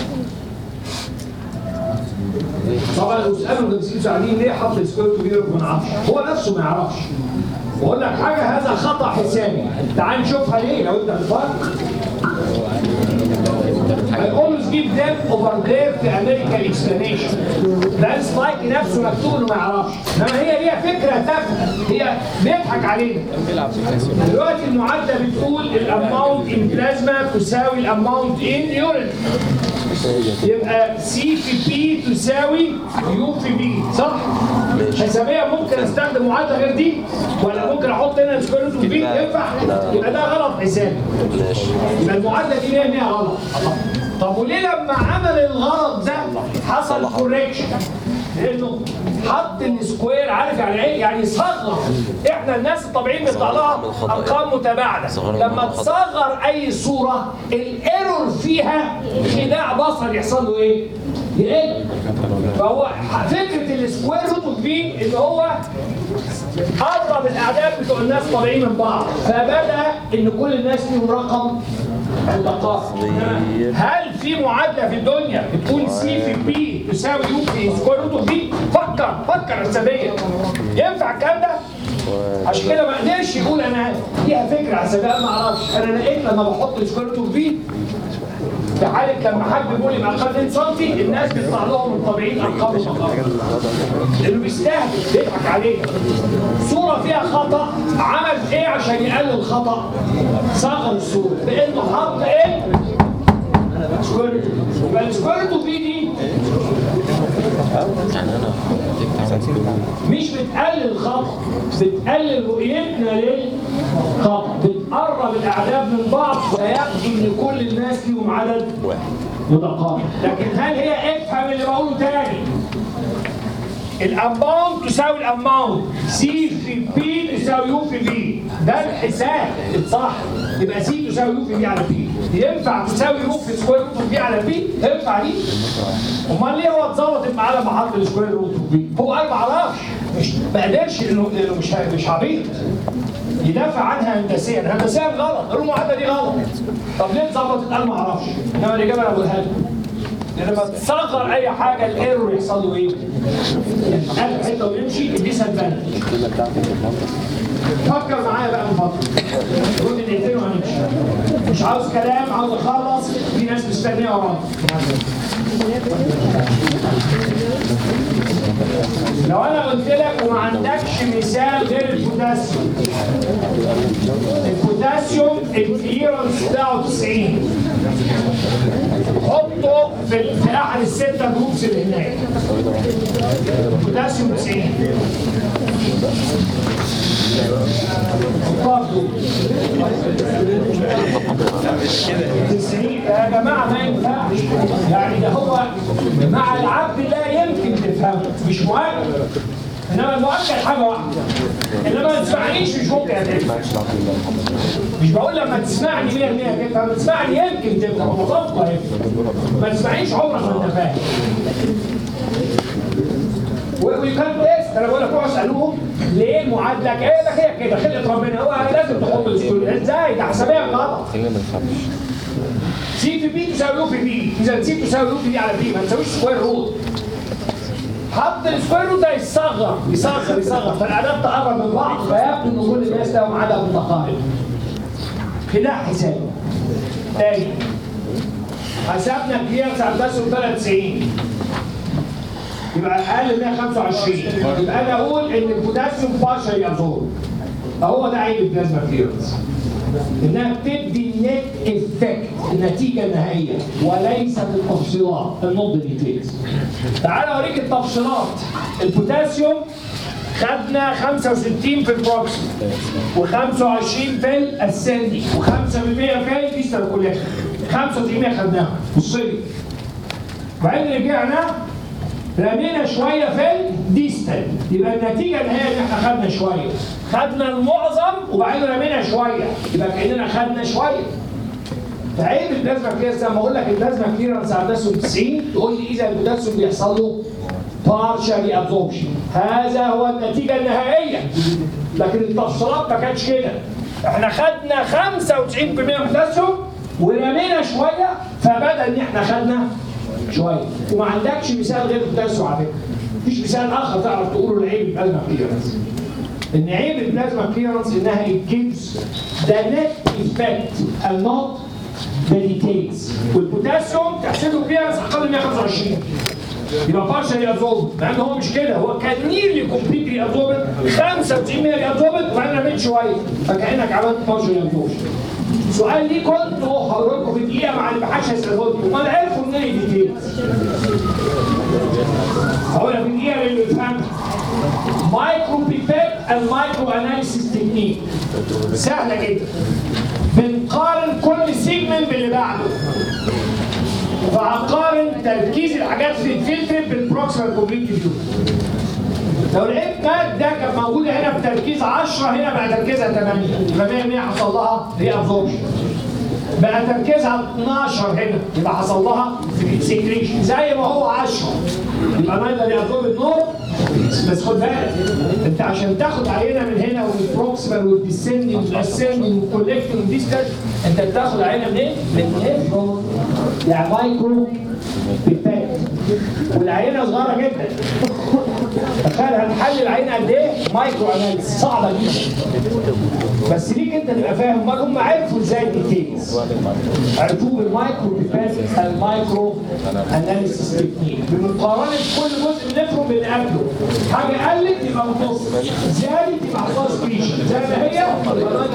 طبعا لو سالوا المدرسين مساعدين ليه حط السكوير روت اوف في ما نعرفش هو نفسه ما يعرفش بقول لك حاجه هذا خطا حسابي تعال نشوفها ليه لو انت بتفكر I always give them over there في American explanation ده سلايك نفسه مكتوب انه ما يعرفش انما هي ليها فكره تافهه هي بيضحك علينا دلوقتي المعادله بتقول الاماونت ان بلازما تساوي الاماونت ان يورين يبقى سي في بي تساوي يو في بي صح؟ حسابيا ممكن استخدم معادله غير دي ولا ممكن احط هنا سكوير روت في ينفع؟ يبقى ده غلط حسابي ماشي يبقى المعادله دي 100 100 غلط طب وليه لما عمل الغلط ده حصل صلحه. كوريكشن لانه حط السكوير عارف يعني ايه يعني صغر احنا الناس الطبيعيين بيطلع لها من خطأ. ارقام متباعده صغر من لما خطأ. تصغر اي صوره الايرور فيها خداع بصري يحصل له ايه يقل فهو فكره السكوير روت اوف في ان هو قرب الاعداد بتوع الناس طالعين من بعض فبدا ان كل الناس فيهم رقم متقاطع إنما هل في معادله في الدنيا بتقول سي في بي تساوي يو في سكوير روت اوف بي فكر فكر حسابيا ينفع الكلام ده؟ عشان كده ما قدرش يقول انا ليها فكره حسابيه أنا ما اعرفش انا لقيت لما بحط سكوير روت اوف بي في حاله لما حد بيقول لي باقل 2 سم الناس بيطلع لهم الطبيعيين ارقام متقاطعه لانه بيستهدف بيضحك عليك صورة فيها خطأ عمل ايه عشان يقلل الخطأ؟ صغر الصورة بانه حط ايه؟ سكويرتو يبقى السكويرتو في دي مش بتقلل الخطأ بتقلل رؤيتنا للخطأ بتقرب الاعداد من بعض فيبدو ان كل الناس ليهم عدد متقارب لكن هل هي افهم اللي بقوله تاني الاماونت تساوي الاماونت سي في بي تساوي يو في بي ده الحساب الصح يبقى سي تساوي يو في بي على بي ينفع تساوي يو في سكوير روت اوف بي على بي تنفع دي امال ليه هو اتظبطت معاه لما حط السكوير روت اوف بي هو قال ما اعرفش مش ما قدرش انه إنه مش مش عبيط يدافع عنها هندسيا هندسيا غلط قالوا المعادله دي غلط طب ليه اتظبطت قال ما اعرفش انما الاجابه انا بقولها لكم لما تصغر اي حاجه الايرور يحصل له ايه؟ يتقلب حته ويمشي الديس ادفانتج فكر معايا بقى من فتره قول دقيقتين وهنمشي مش عاوز كلام عاوز اخلص في ناس مستنيه ورانا لو انا قلت لك وما عندكش مثال غير البوتاسيوم البوتاسيوم الكليرنس بتاعه 90 حطه في في احد الستة جروبس اللي هناك بوتاسيوم 90 برضه 90 يا جماعه ما ينفعش يعني ده هو مع العبد لا يمكن تفهمه مش مؤكد انما المؤكد حاجه واحده انما ما تسمعنيش مش ممكن هتفهم مش بقول لما تسمعني 100% تفهم تسمعني يمكن تفهم وظبطه هيفهم ما تسمعنيش عمرك ما انت فاهم ويكان تيست انا بقول لك روحوا اسالوهم ليه المعادله كده ده هي كده خلقه ربنا هو لازم تحط السكول ازاي ده حسابيه غلط سي في بي تساوي يو في بي اذا سي تساوي يو في بي على بي ما تساويش سكوير روت حط السكوير روت ده يصغر يصغر يصغر فالاعداد تقرب من بعض فيبدو ان كل الناس لهم عدد متقارب خداع حسابي تاني حسبنا كليرنس على الباسو 93 يبقى اقل من 125 يبقى انا اقول ان البوتاسيوم بارشل يابزورب فهو ده عيب البلازما كليرنس انها بتدي النت افكت النتيجه النهائيه وليست التفصيلات النوت ديتيلز تعال اوريك التفصيلات البوتاسيوم خدنا 65 في البروكسي و25 في الاسندي و5% في الديستال كوليكشن 95 خدناها بص لي بعدين رجعنا رمينا شويه في الديستال يبقى النتيجه النهائيه ان احنا خدنا شويه خدنا المعظم وبعدين رمينا شويه يبقى كاننا خدنا شويه فعيب البلازما كليرنس لما اقول لك البلازما كليرنس على البوتاسيوم 90 تقول لي اذا البوتاسيوم بيحصل له بارشالي ابزوربشن هذا هو النتيجه النهائيه لكن التفصيلات ما كانتش كده احنا خدنا 95% بوتاسيوم ورمينا شويه فبدا ان احنا خدنا شويه وما عندكش مثال غير البوتاسيوم على فكره مفيش مثال اخر تعرف تقوله لعيب البلازما كليرنس ان عيب البلازما كليرنس انها it gives the net effect and not ده ديتيلز والبوتاسيوم تحسبه كليرنس اقل من 125 يبقى بارشل ابزورب مع ان هو مش كده هو كان نيرلي كومبليتلي ابزورب 95 ملي ابزورب وبعدين رميت شويه فكانك عملت بارشل ابزورب سؤال ليكم انتوا هقول لكم في دقيقه مع اللي محدش هيساله لكم امال عرفوا منين ديتيلز؟ هقول لك في دقيقه للي يفهم مايكرو بيبيت المايكرو اناليسيس تكنيك سهله جدا بنقارن كل سيجمنت باللي بعده فهقارن تركيز الحاجات في الفلتر بالبروكسيمال كومبليت فيو لو لقيت ماد ده كان موجوده هنا بتركيز 10 هنا بقى تركيزها 8 يبقى 100 100 حصل لها ري ابزوربشن بقى تركيزها 12 هنا يبقى حصل لها سكريشن زي ما هو 10 يبقى نقدر يابزورب النور بس خد بالك انت عشان تاخد عينه من هنا والبروكسيمال والديسندنج والاسندنج والكولكتنج والديستال انت بتاخد عينه منين؟ من هيفرون يعني مايكرو بيبات والعينه صغيره جدا تخيل هنحلل العينه قد ايه؟ مايكرو اناليسيس صعبه جدا بس ليك انت تبقى فاهم امال هم عرفوا ازاي الديتيلز عرفوه بالمايكرو بيبات المايكرو اناليسيس تكنيك بمقارنه كل جزء منهم باللي قبله حاجه قلت يبقى بنص زادت يبقى حصلها سكريشن زي ما هي يبقى